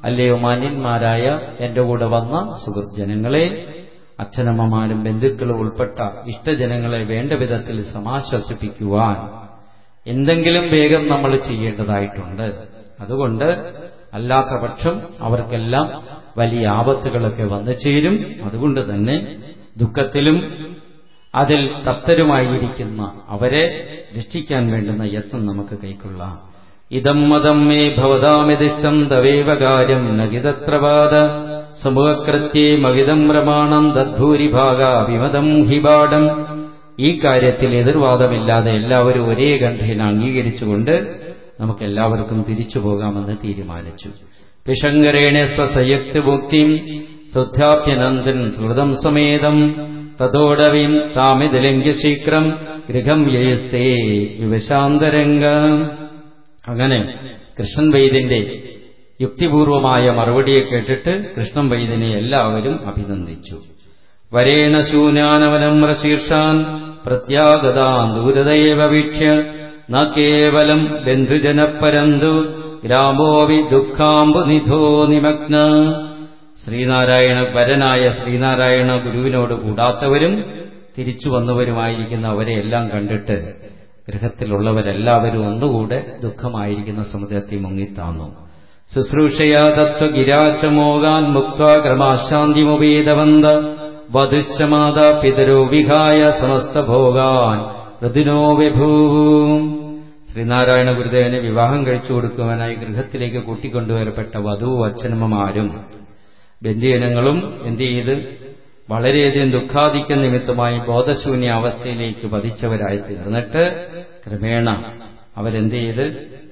അല്ലയോ മാന്യന്മാരായ എന്റെ കൂടെ വന്ന സുഹൃജനങ്ങളെ അച്ഛനമ്മമാരും ബന്ധുക്കളും ഉൾപ്പെട്ട ഇഷ്ടജനങ്ങളെ വേണ്ട വിധത്തിൽ സമാശ്വസിപ്പിക്കുവാൻ എന്തെങ്കിലും വേഗം നമ്മൾ ചെയ്യേണ്ടതായിട്ടുണ്ട് അതുകൊണ്ട് അല്ലാത്ത പക്ഷം അവർക്കെല്ലാം വലിയ ആപത്തുകളൊക്കെ വന്നു ചേരും അതുകൊണ്ട് തന്നെ ദുഃഖത്തിലും അതിൽ തപ്തരുമായിരിക്കുന്ന അവരെ രക്ഷിക്കാൻ വേണ്ടുന്ന യത്നം നമുക്ക് കൈക്കൊള്ളാം ഇതം മതം മേ ഭവതാമിതിഷ്ടം തവേവ കാര്യം നഗിതത്രവാദ സമൂഹകൃത്യേ മഹിതം പ്രമാണം തദ്ഭൂരിഭാഗ വിമതം ഹിബാടം ഈ കാര്യത്തിൽ എതിർവാദമില്ലാതെ എല്ലാവരും ഒരേ കണ്ഠേന അംഗീകരിച്ചുകൊണ്ട് നമുക്ക് എല്ലാവർക്കും തിരിച്ചു പോകാമെന്ന് തീരുമാനിച്ചു പിഷങ്കരേണ സയക്തി മുക്തിം ശ്രദ്ധാപ്യനന്ദൻ ശ്രുതം സമേതം തതോടവീം താമിതിലംഘ്യ ശീക്രം ഗൃഹം യയസ്തേ വിവശാന്തരംഗ അങ്ങനെ കൃഷ്ണൻ വൈദ്യന്റെ യുക്തിപൂർവമായ മറുപടിയെ കേട്ടിട്ട് കൃഷ്ണൻ വൈദ്യനെ എല്ലാവരും അഭിനന്ദിച്ചു വരേണ ശൂന്യാനവനം ശീർഷാൻ പ്രത്യാഗതാൻ ദൂരതയേവ വീക്ഷ്യ ന കേവലം ബന്ധുജനപ്പരന്തു ഗ്രാമോവി ദുഃഖാംബുനിധോ നിമഗ്ന ശ്രീനാരായണ വരനായ ശ്രീനാരായണ ഗുരുവിനോട് കൂടാത്തവരും തിരിച്ചു വന്നവരുമായിരിക്കുന്ന അവരെ എല്ലാം കണ്ടിട്ട് ഗൃഹത്തിലുള്ളവരെല്ലാവരും ഒന്നുകൂടെ ദുഃഖമായിരിക്കുന്ന സമുദ്രത്തിൽ മുങ്ങിത്താന്നു ശുശ്രൂഷയാ തത്വഗിരാചമോകാൻ മുക്ത ക്രമാശാന്തിമുപേതവന്ത വധുശ്ചമാത പിതരോ വിഹായ സമസ്തഭോഗാൻ ഋതുനോ വിഭൂവും ശ്രീനാരായണ ഗുരുദേവനെ വിവാഹം കഴിച്ചു കൊടുക്കുവാനായി ഗൃഹത്തിലേക്ക് കൂട്ടിക്കൊണ്ടുവരപ്പെട്ട വധു അച്ഛനമ്മമാരും ബന്ധിജനങ്ങളും എന്ത് ചെയ്ത് വളരെയധികം ദുഃഖാധിക്യ നിമിത്തമായി ബോധശൂന്യ അവസ്ഥയിലേക്ക് പതിച്ചവരായി തീർന്നിട്ട് ക്രമേണ അവരെന്ത് ചെയ്ത്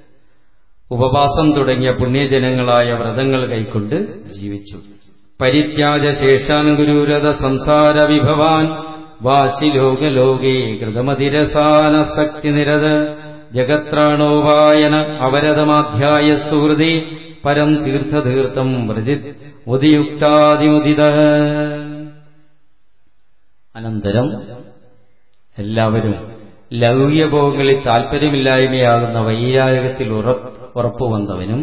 ഉപവാസം തുടങ്ങിയ പുണ്യജനങ്ങളായ വ്രതങ്ങൾ കൈക്കൊണ്ട് ജീവിച്ചു പരിത്യാജ ശേഷാൻ ഗുരുരഥ സംസാര വിഭവാൻ വാശിലോകലോകേ കൃതമതിരസാനസക്തി നിരത ജഗത്രാണോപായന അവരതമാധ്യായ സുഹൃതി പരം തീർത്ഥതീർത്ഥം വ്രജിത് ഉദിയുക്താതിമുദിത അനന്തരം എല്ലാവരും ലൗകികഭോഗങ്ങളിൽ താൽപ്പര്യമില്ലായ്മയാകുന്ന വൈരാഗത്തിൽ ഉറപ്പുവന്നവനും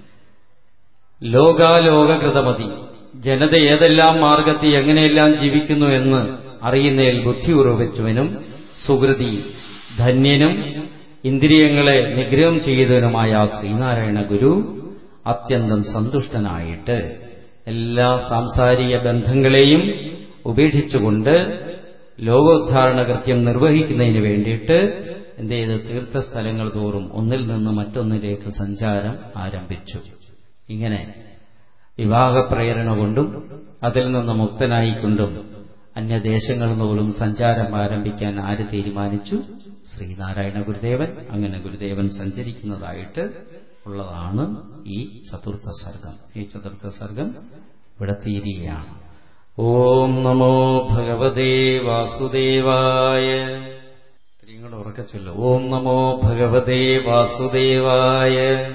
ലോകാലോകകൃതമതി ജനത ഏതെല്ലാം മാർഗത്തിൽ എങ്ങനെയെല്ലാം ജീവിക്കുന്നു എന്ന് അറിയുന്നതിൽ ബുദ്ധി ഉറവിച്ചവനും സുഹൃതി ധന്യനും ഇന്ദ്രിയങ്ങളെ നിഗ്രഹം ചെയ്തവനുമായ ശ്രീനാരായണ ഗുരു അത്യന്തം സന്തുഷ്ടനായിട്ട് എല്ലാ സാംസാരിക ബന്ധങ്ങളെയും ഉപേക്ഷിച്ചുകൊണ്ട് ലോകോദ്ധാരണ കൃത്യം നിർവഹിക്കുന്നതിന് വേണ്ടിയിട്ട് എന്ത് ചെയ്ത് തീർത്ഥസ്ഥലങ്ങൾ തോറും ഒന്നിൽ നിന്ന് മറ്റൊന്നിലേക്ക് സഞ്ചാരം ആരംഭിച്ചു ഇങ്ങനെ വിവാഹപ്രേരണ കൊണ്ടും അതിൽ നിന്ന് മുക്തനായിക്കൊണ്ടും അന്യദേശങ്ങളിൽ പോലും സഞ്ചാരം ആരംഭിക്കാൻ ആര് തീരുമാനിച്ചു ശ്രീനാരായണ ഗുരുദേവൻ അങ്ങനെ ഗുരുദേവൻ സഞ്ചരിക്കുന്നതായിട്ട് ഉള്ളതാണ് ഈ ചതുർത്ഥ സർഗം ഈ ചതുർത്ഥ സർഗം ഇവിടെ തീരുകയാണ് ഓം നമോ ഭഗവതേ വാസുദേവായ സ്ത്രീകൾ ഉറക്കച്ചൊല്ലു ഓം നമോ ഭഗവതേ വാസുദേവായ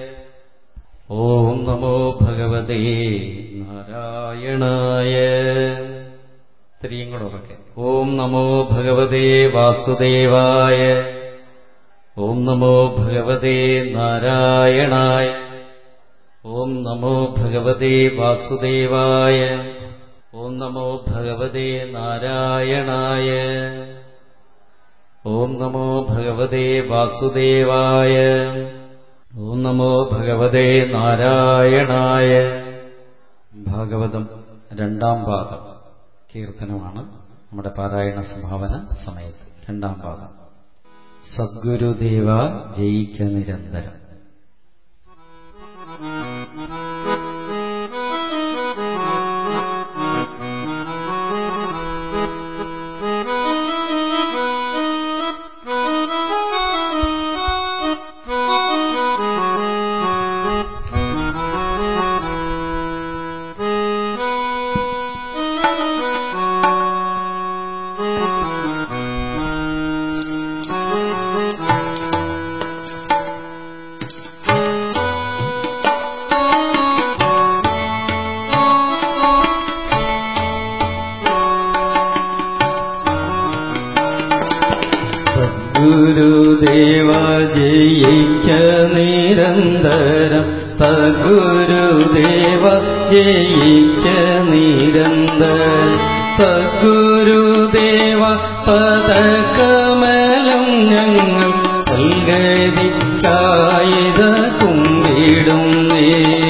ഓം നമോ ഭഗവതേ നാരായണായ സ്ത്രീയും കൂടെ ഉറക്കെ ഓം നമോ ഭഗവതേ വാസുദേവായ ഓം നമോ ഭഗവതേ നാരായണായ ഓം നമോ ഭഗവതേ വാസുദേവായ ഓം നമോ ഭഗവതേ നാരായണായ ഓം നമോ ഭഗവതേ വാസുദേവായ ഓം നമോ ഭഗവതേ നാരായണായ ഭാഗവതം രണ്ടാം പാദം കീർത്തനമാണ് നമ്മുടെ പാരായണ സംഭാവന സമയത്ത് രണ്ടാം പാദം സദ്ഗുരുദേവ ജയിക്ക നിരന്തരം ഗുരുദേവ ജയിക്ക നിരന്തരം സദ്ഗുരുദേവ ജയിക്ക നിരന്തരം സദ്ഗുരുദേവ പദകമലം ഞങ്ങൾ സൽഗതിക്കായത് കുമ്പിടുന്നേ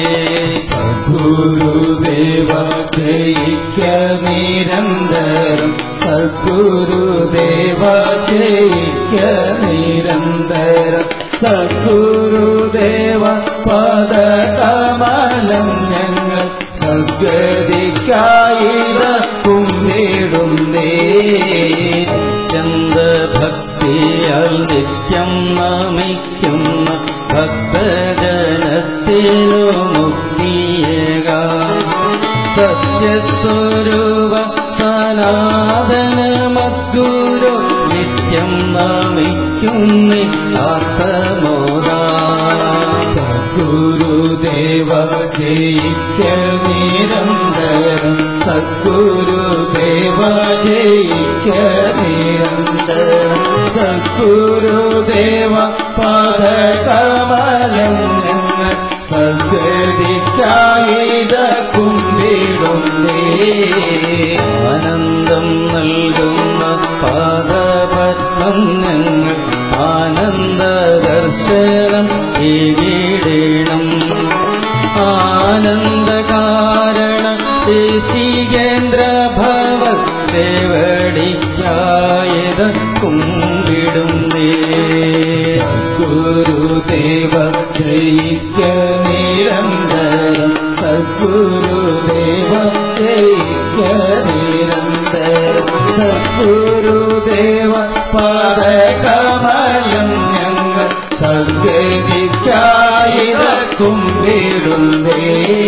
സദ്ഗുരുദേവ ജയിക്ക നിരന്തരം സദ്ഗുരുദേവ ജയിക്ക നിരന്തരം സദ്ഗുരുദേവ പദകമലം ഞങ്ങൾ സദ്ഗതിക്കായിട കുമ്പിടുന്നേ ചന്ദ്രഭക്തിയാൽ നിത്യം നമിക്കുന്ന ഭക്തജനത്തിനു മുക്തിയേക സത്യസ്വരൂപ സനാതന മദ്ഗുരു നിത്യം നമിക്കുന്നി ആത്മോദാ സദ്ഗുരുദേവ ജയിക്ക നിരന്തരം സദ്ഗുരുദേവ ജയിക്ക നിരന്തരം സദ്ഗുരുദേവ പാദകമലം ഞങ്ങൾ സദ്ഗതിക്കായിട കുമ്പിടുന്നേ ആനന്ദം നൽകുന്ന പാദപത്മം ഞങ്ങൾ ആനന്ദ ദർശനം ഏകിടേണം ആനന്ദ കാരണ ദേശീകേന്ദ്ര ഭവ ദേവടിക്കായത് കുമ്പിടുന്നേ ഗുരുദേവ ജയിക്ക നിരന്തരം സദ്ഗുരുദേവ ജയിക്ക നിരന്തരം സദ്ഗുരുദേവ പാദകമലം ഞങ്ങൾ സദ്ഗതിക്കായിര കുമ്പിടുന്നേ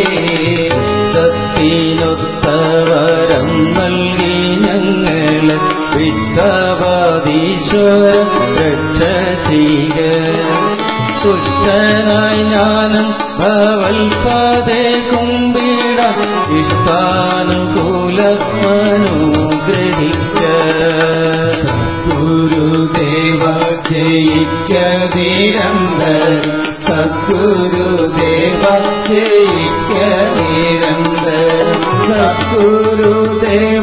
സത്തിനൊത്തവരം നൽകി ഞങ്ങളെ വിത്തവാദീശ്വര രക്ഷ ചെയ്യുക തുഷ്ടനായി ഞാനും ഭവൽപതേ കുമ്പിട ഇഷ്ടാനുകൂല അനുഗ്രഹിക്ക ഗുരുദേവ ജയിക്ക നിരന്തരം സദ്ഗുരുദേവ ജയിക്ക നിരന്തരം സദ്ഗുരുദേവ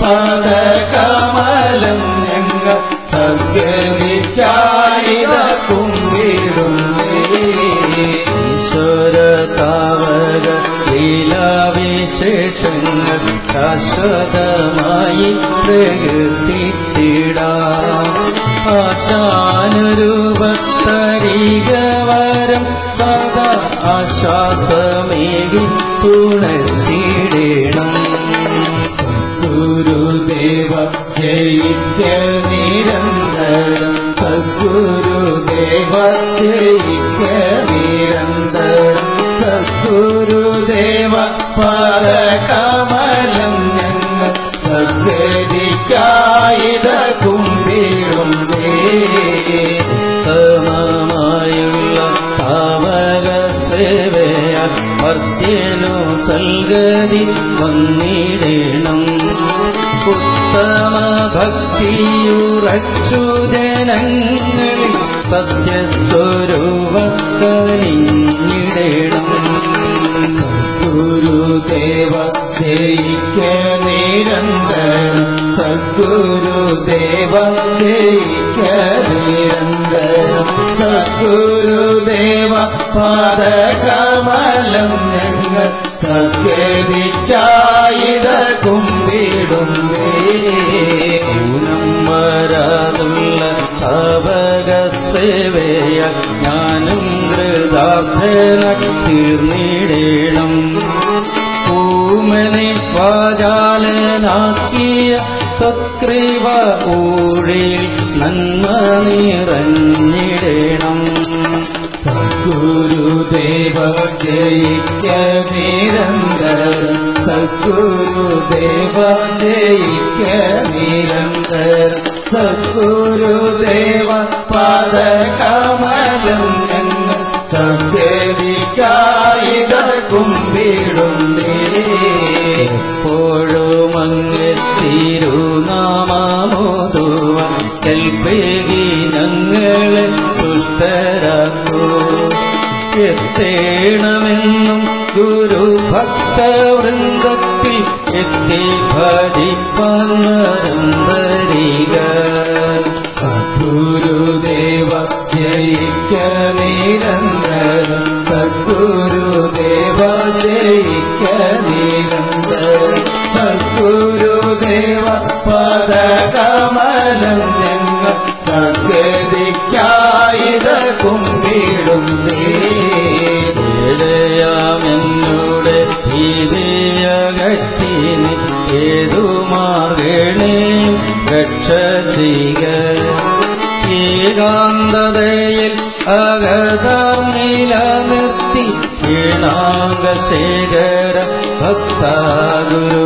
പദകമലം ഞങ്ങൾ സദ്ഗതിക്കായിര കുമ്പിടുന്നേ ഈശ്വര താവക ലീലാവിശേഷങ്ങൾ ശാശ്വതമായി പ്രകൃതിച്ചിടാം ആശാനുരൂപത്തരികവരം സദാ ആശ്വാസമേകി തുണച്ചിടണം ഗുരുദേവ ജയിക്ക നിരന്തരം സദ്ഗുരുദേവ ജയിക്ക നിരന്തരം സദ്ഗുരുദേവ പാദകമലം ഞങ്ങൾ സദ്ഗതിക്കായിട കുമ്പിടുന്നേ സമമായുള്ള പാവക സേവയ മർത്യനു സൽഗതി വന്നിടണം ഉത്തമ ഭക്തിയുറച്ചു ജനങ്ങളിൽ സത്യസ്വരൂപ കനിഞ്ഞിടണം ഗുരുദേവ ജയിക്ക നിരന്തരം സദ്ഗുരുദേവ ജയിക്ക നിരന്തരം സദ്ഗുരുദേവ പാദകമലം ഞങ്ങൾ സത്യവിക്കായിട കുമ്പിടുന്നേ ഊനം വരാതുള്ള താപക സേവയ ഞാനും ഹൃദാഭ്യന തീർന്നിടേണം ഊമനെ വാചാലനാക്കിയ സത്കൃപ ഊഴിൽ നന്മ നിറഞ്ഞിടേണം സദ്ഗുരുദേവ ജയിക്ക നിരന്തരം സദ്ഗുരുദേവ ജയിക്ക നിരന്തരം സദ്ഗുരുദേവ പാദകമലം ഞങ്ങൾ സദ്ഗതിക്കായിട കുമ്പിടുന്നേ എപ്പോഴും അങ്ങ് തിരുനാമോതുവ കൽപ്പേകി ഞങ്ങളെ തുഷ്ടരാക്കൂ എത്തേണമെന്നും ഗുരുഭക്തവൃന്ദത്തിൽ എത്തി ഭജിപ്പാൻ നരന്തരിക സദ്ഗുരുദേവ ജയിക്ക നിരന്തരം സദ്ഗുരുദേവ ജയിക്ക നിരന്തരം സദ്ഗുരുദേവ പദകമലം ഞങ്ങൾ സദ്ഗതിക്കായിത കുമ്പിടുന്നേ ഏഴയാമെന്നോട് ഭീതിയകറ്റിനി ഏതു മാർഗണേ രക്ഷ ചെയ്യുക ഏകാന്തതയിൽ അകതാർ നിലനിർത്തി ക്ഷീണാംഗശേഖര ഭക്താഗുരു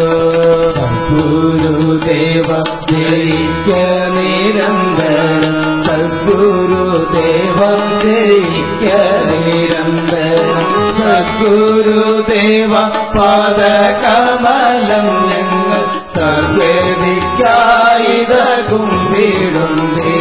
സദ്ഗുരുദേവ ജയിക്ക നിരന്തരം സദ്ഗുരുദേവ ജയിക്ക നിരന്തരം സദ്ഗുരുദേവ പാദകമലം ഞങ്ങൾ സർവേദിക്കായിത കുമ്പിടുന്നേ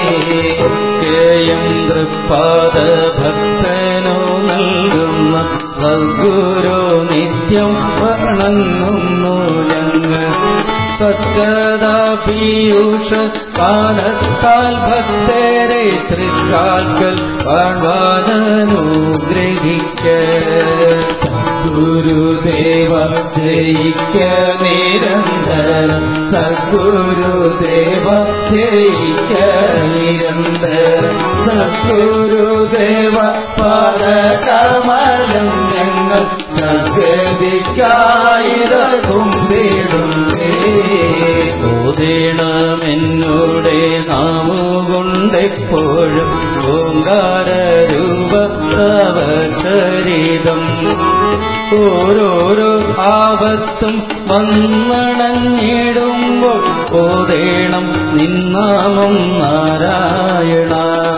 കേയം തൃപ്പാദ ഭക്തനോ നൽകുന്ന സദ്ഗുരു നിത്യം വണങ്ങുന്നു ഞങ്ങൾ സത്യതാ പീയൂഷ പാനത്താൽ ഭക്തരെ തൃക്കാൽക്കൽ കാണുവാനുഗ്രഹിക്ക ഗുരുദേവ ജയിക്ക നിരന്തരം സദ്ഗുരുദേവ ജയിക്ക നിരന്തരം സദ്ഗുരുദേവ പാദകമലം ഞങ്ങൾ സദ്ഗതിക്കായിര കുമ്പിടുന്നേ ഓതേണമെന്നോടെ നാമുകൊണ്ടെപ്പോഴും ഓങ്കാരൂപ തവ ചരിതം ഓരോരോ ആപത്തും വന്നണഞ്ഞിടുമ്പോൾ ഓതേണം നിന്നാമം നാരായണ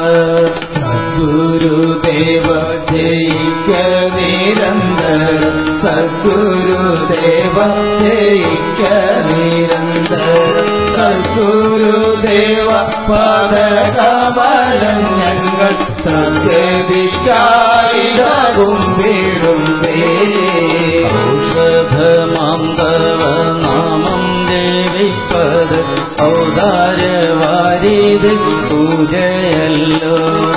സദ്ഗുരുദേവ ജയിക്ക നിരന്തരം സദ്ഗുരുദേവ ജയിക്ക നിരന്തരം സദ്ഗുരുദേവ പാദകമലം ഞങ്ങൾ സദ്ഗതിക്കായിടകും വീടുന്നേ ഔഷധമാന്തവ നാമം ദേവിപ്പത് ഔദാര്യവാരിത് പൂജയല്ലോ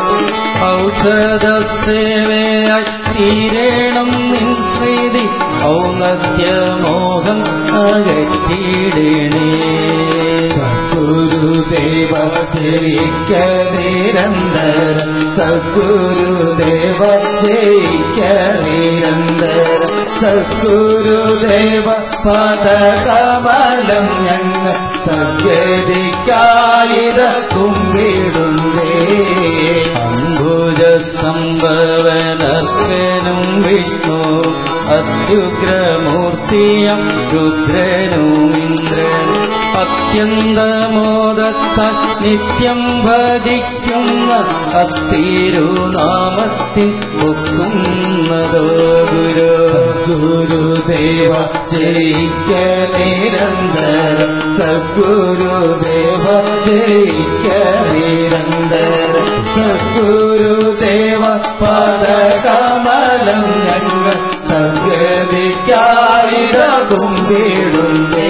ഔഷധസേവയായി തീരേണം നിൻ ശ്രീതി ഔന്നത്യമോഹം അകറ്റിയിടണേ സദ്ഗുരുദേവ ജയിക്ക നിരന്തരം സദ്ഗുരുദേവ ജയിക്ക നിരന്തരം സദ്ഗുരുദേവ പാദകമലം ഞങ്ങൾ സദ്ഗതിക്കായിത കുമ്പിടുന്നേ അംബുജ സംഭവനർക്കനും വിഷ്ണു അത്യുഗ്രമൂർത്തിയം രുദ്രനും ഇന്ദ്രൻ അത്യന്തമോദത്താൽ നിത്യം ഭജിക്കുന്ന അത്തിരുനാമത്തിൻ ഒക്കുന്നതോ ഗുരു ഗുരുദേവ ജയിക്ക നിരന്തരം സദ്ഗുരുദേവ ജയിക്ക നിരന്തരം സദ്ഗുരുദേവ പാദകമലം ഞങ്ങൾ സദ്ഗതിക്കായിടകും വീടുന്നേ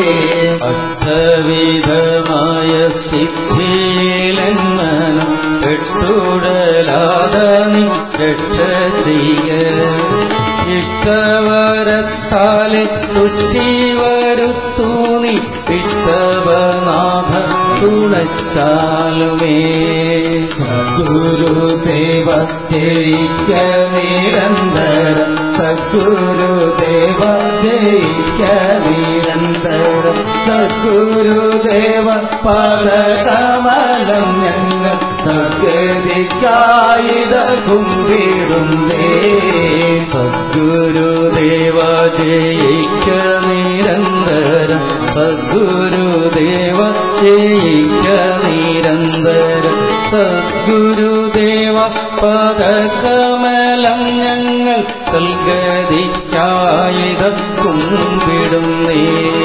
അർത്ഥവിധമായ സിദ്ധിയിലെന്മനം കെട്ടുടലാത നീ രക്ഷ ചെയ്യ ഇഷ്ടവരത്താലെ തുഷ്ടി വരുത്തു നീ ഇഷ്ടവനാഥ തുണച്ചാലുമേ സദ്ഗുരുദേവ ജയിക്ക നിരന്തരം സദ്ഗുരുദേവ ജയിക്ക നിരന്തരം സദ്ഗുരുദേവ പാദകമലം ഞങ്ങൾ സദ്ഗതിക്കായിത കുമ്പിടുന്നേ സദ്ഗുരുദേവ ജയിക്ക നിരന്തരം സദ്ഗുരുദേവ ജയിക്ക നിരന്തരം സദ്ഗുരുദേവ പദകമലം ഞങ്ങൾ സൽഗതിക്കായിത കുമ്പിടുന്നേ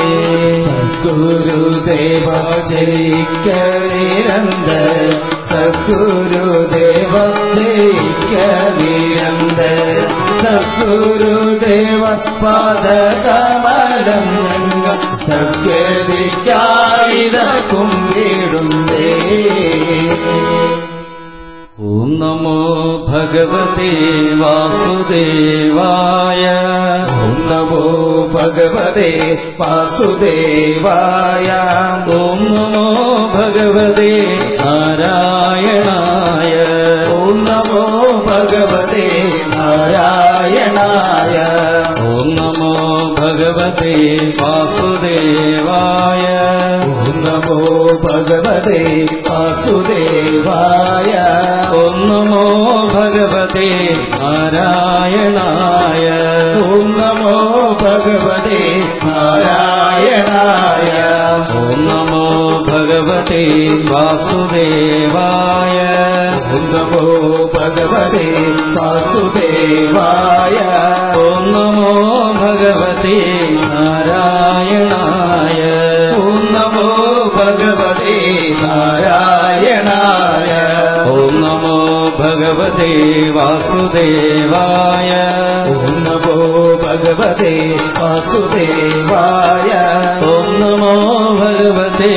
സദ്ഗുരുദേവ ജയിക്ക നിരന്തരം സദ്ഗുരുദേവ ജയിക്ക നിരന്തരം സദ്ഗുരുദേവ പാദകമലം ഞങ്ങൾ സത്യതിക്കായിത കുമ്പിടുന്നേ ഓം നമോ ഭഗവതേ വാസുദേവായ ഓം നമോ ഭഗവതേ വാസുദേവായ ഓം നമോ ഭഗവതേ നാരായണായ ഓം നമോ ഭഗവതേ നാരായണായ ഓം നമോ ഭഗവതേ വാസുദേവായ ഓം നമോ ഭഗവതേ വാസുദേവായ ഓം നമോ ഭഗവതേ നാരായണായ ഓം നമോ ഭഗവതേ നാരായണായ ഓം നമോ ഭഗവതേ വാസുദേവായ ഓം നമോ ഭഗവതേ വാസുദേവായ ഓം നമോ ഭഗവതേ നാരായണായ ഓം നമോ ഭഗവതേ നാരായണായ ഓം നമോ ഭഗവതേ വാസുദേവായ ഓം നമോ ഭഗവതേ വാസുദേവായ ഓം നമോ ഭഗവതേ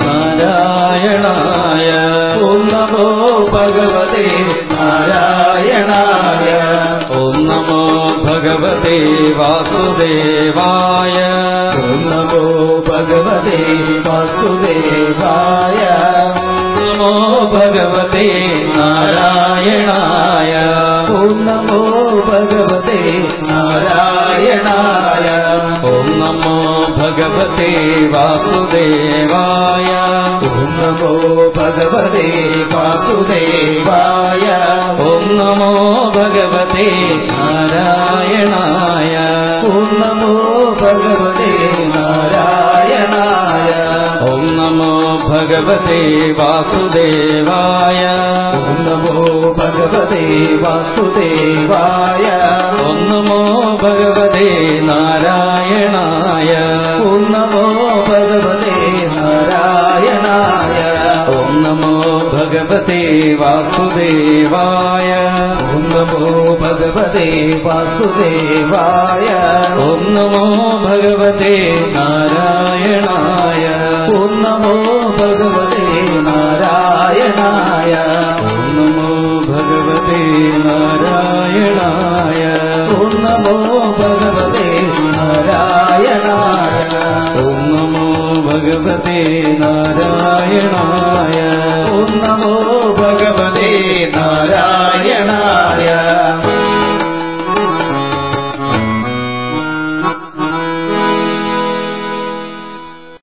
നാരായണായ ഓം നമോ ഭഗവതേ നാരായണായ ഓം നമോ ഭഗവതേ വാസുദേവായ ഓം നമോ ഭഗവതേ വാസുദേവായ നമോ ഭഗവതേ നാരായണായ ഓം നമോ ഭഗവതേ നാരായണായ ഓം നമോ ഭഗവതേ വാസുദേവായ ഓം നമോ ഭഗവതേ വാസുദേവായ ഓം നമോ ഭഗവതേ നാരായണായ ഓം നമോ ഭഗവതേ നാരായണായ ഓം നമോ ഭഗവതേ വാസുദേവായ ഓം നമോ ഭഗവതേ വാസുദേവായ ഓം നമോ ഭഗവതേ നാരായണായ ഓം നമോ ഭഗവതേ നാരായണായ ഓം നമോ ഭഗവതേ വാസുദേവായ ഓം നമോ ഭഗവതേ വാസുദേവായ ഓം നമോ ഭഗവതേ നാരായണായ ഓം നമോ ഭഗവതേ നാരായണായ ഓം നമോ ഭഗവതേ നാരായണായ ഓം നമോ ഭഗവതേ നാരായണായ ഓം നമോ ഭഗവതേ നാരായണായ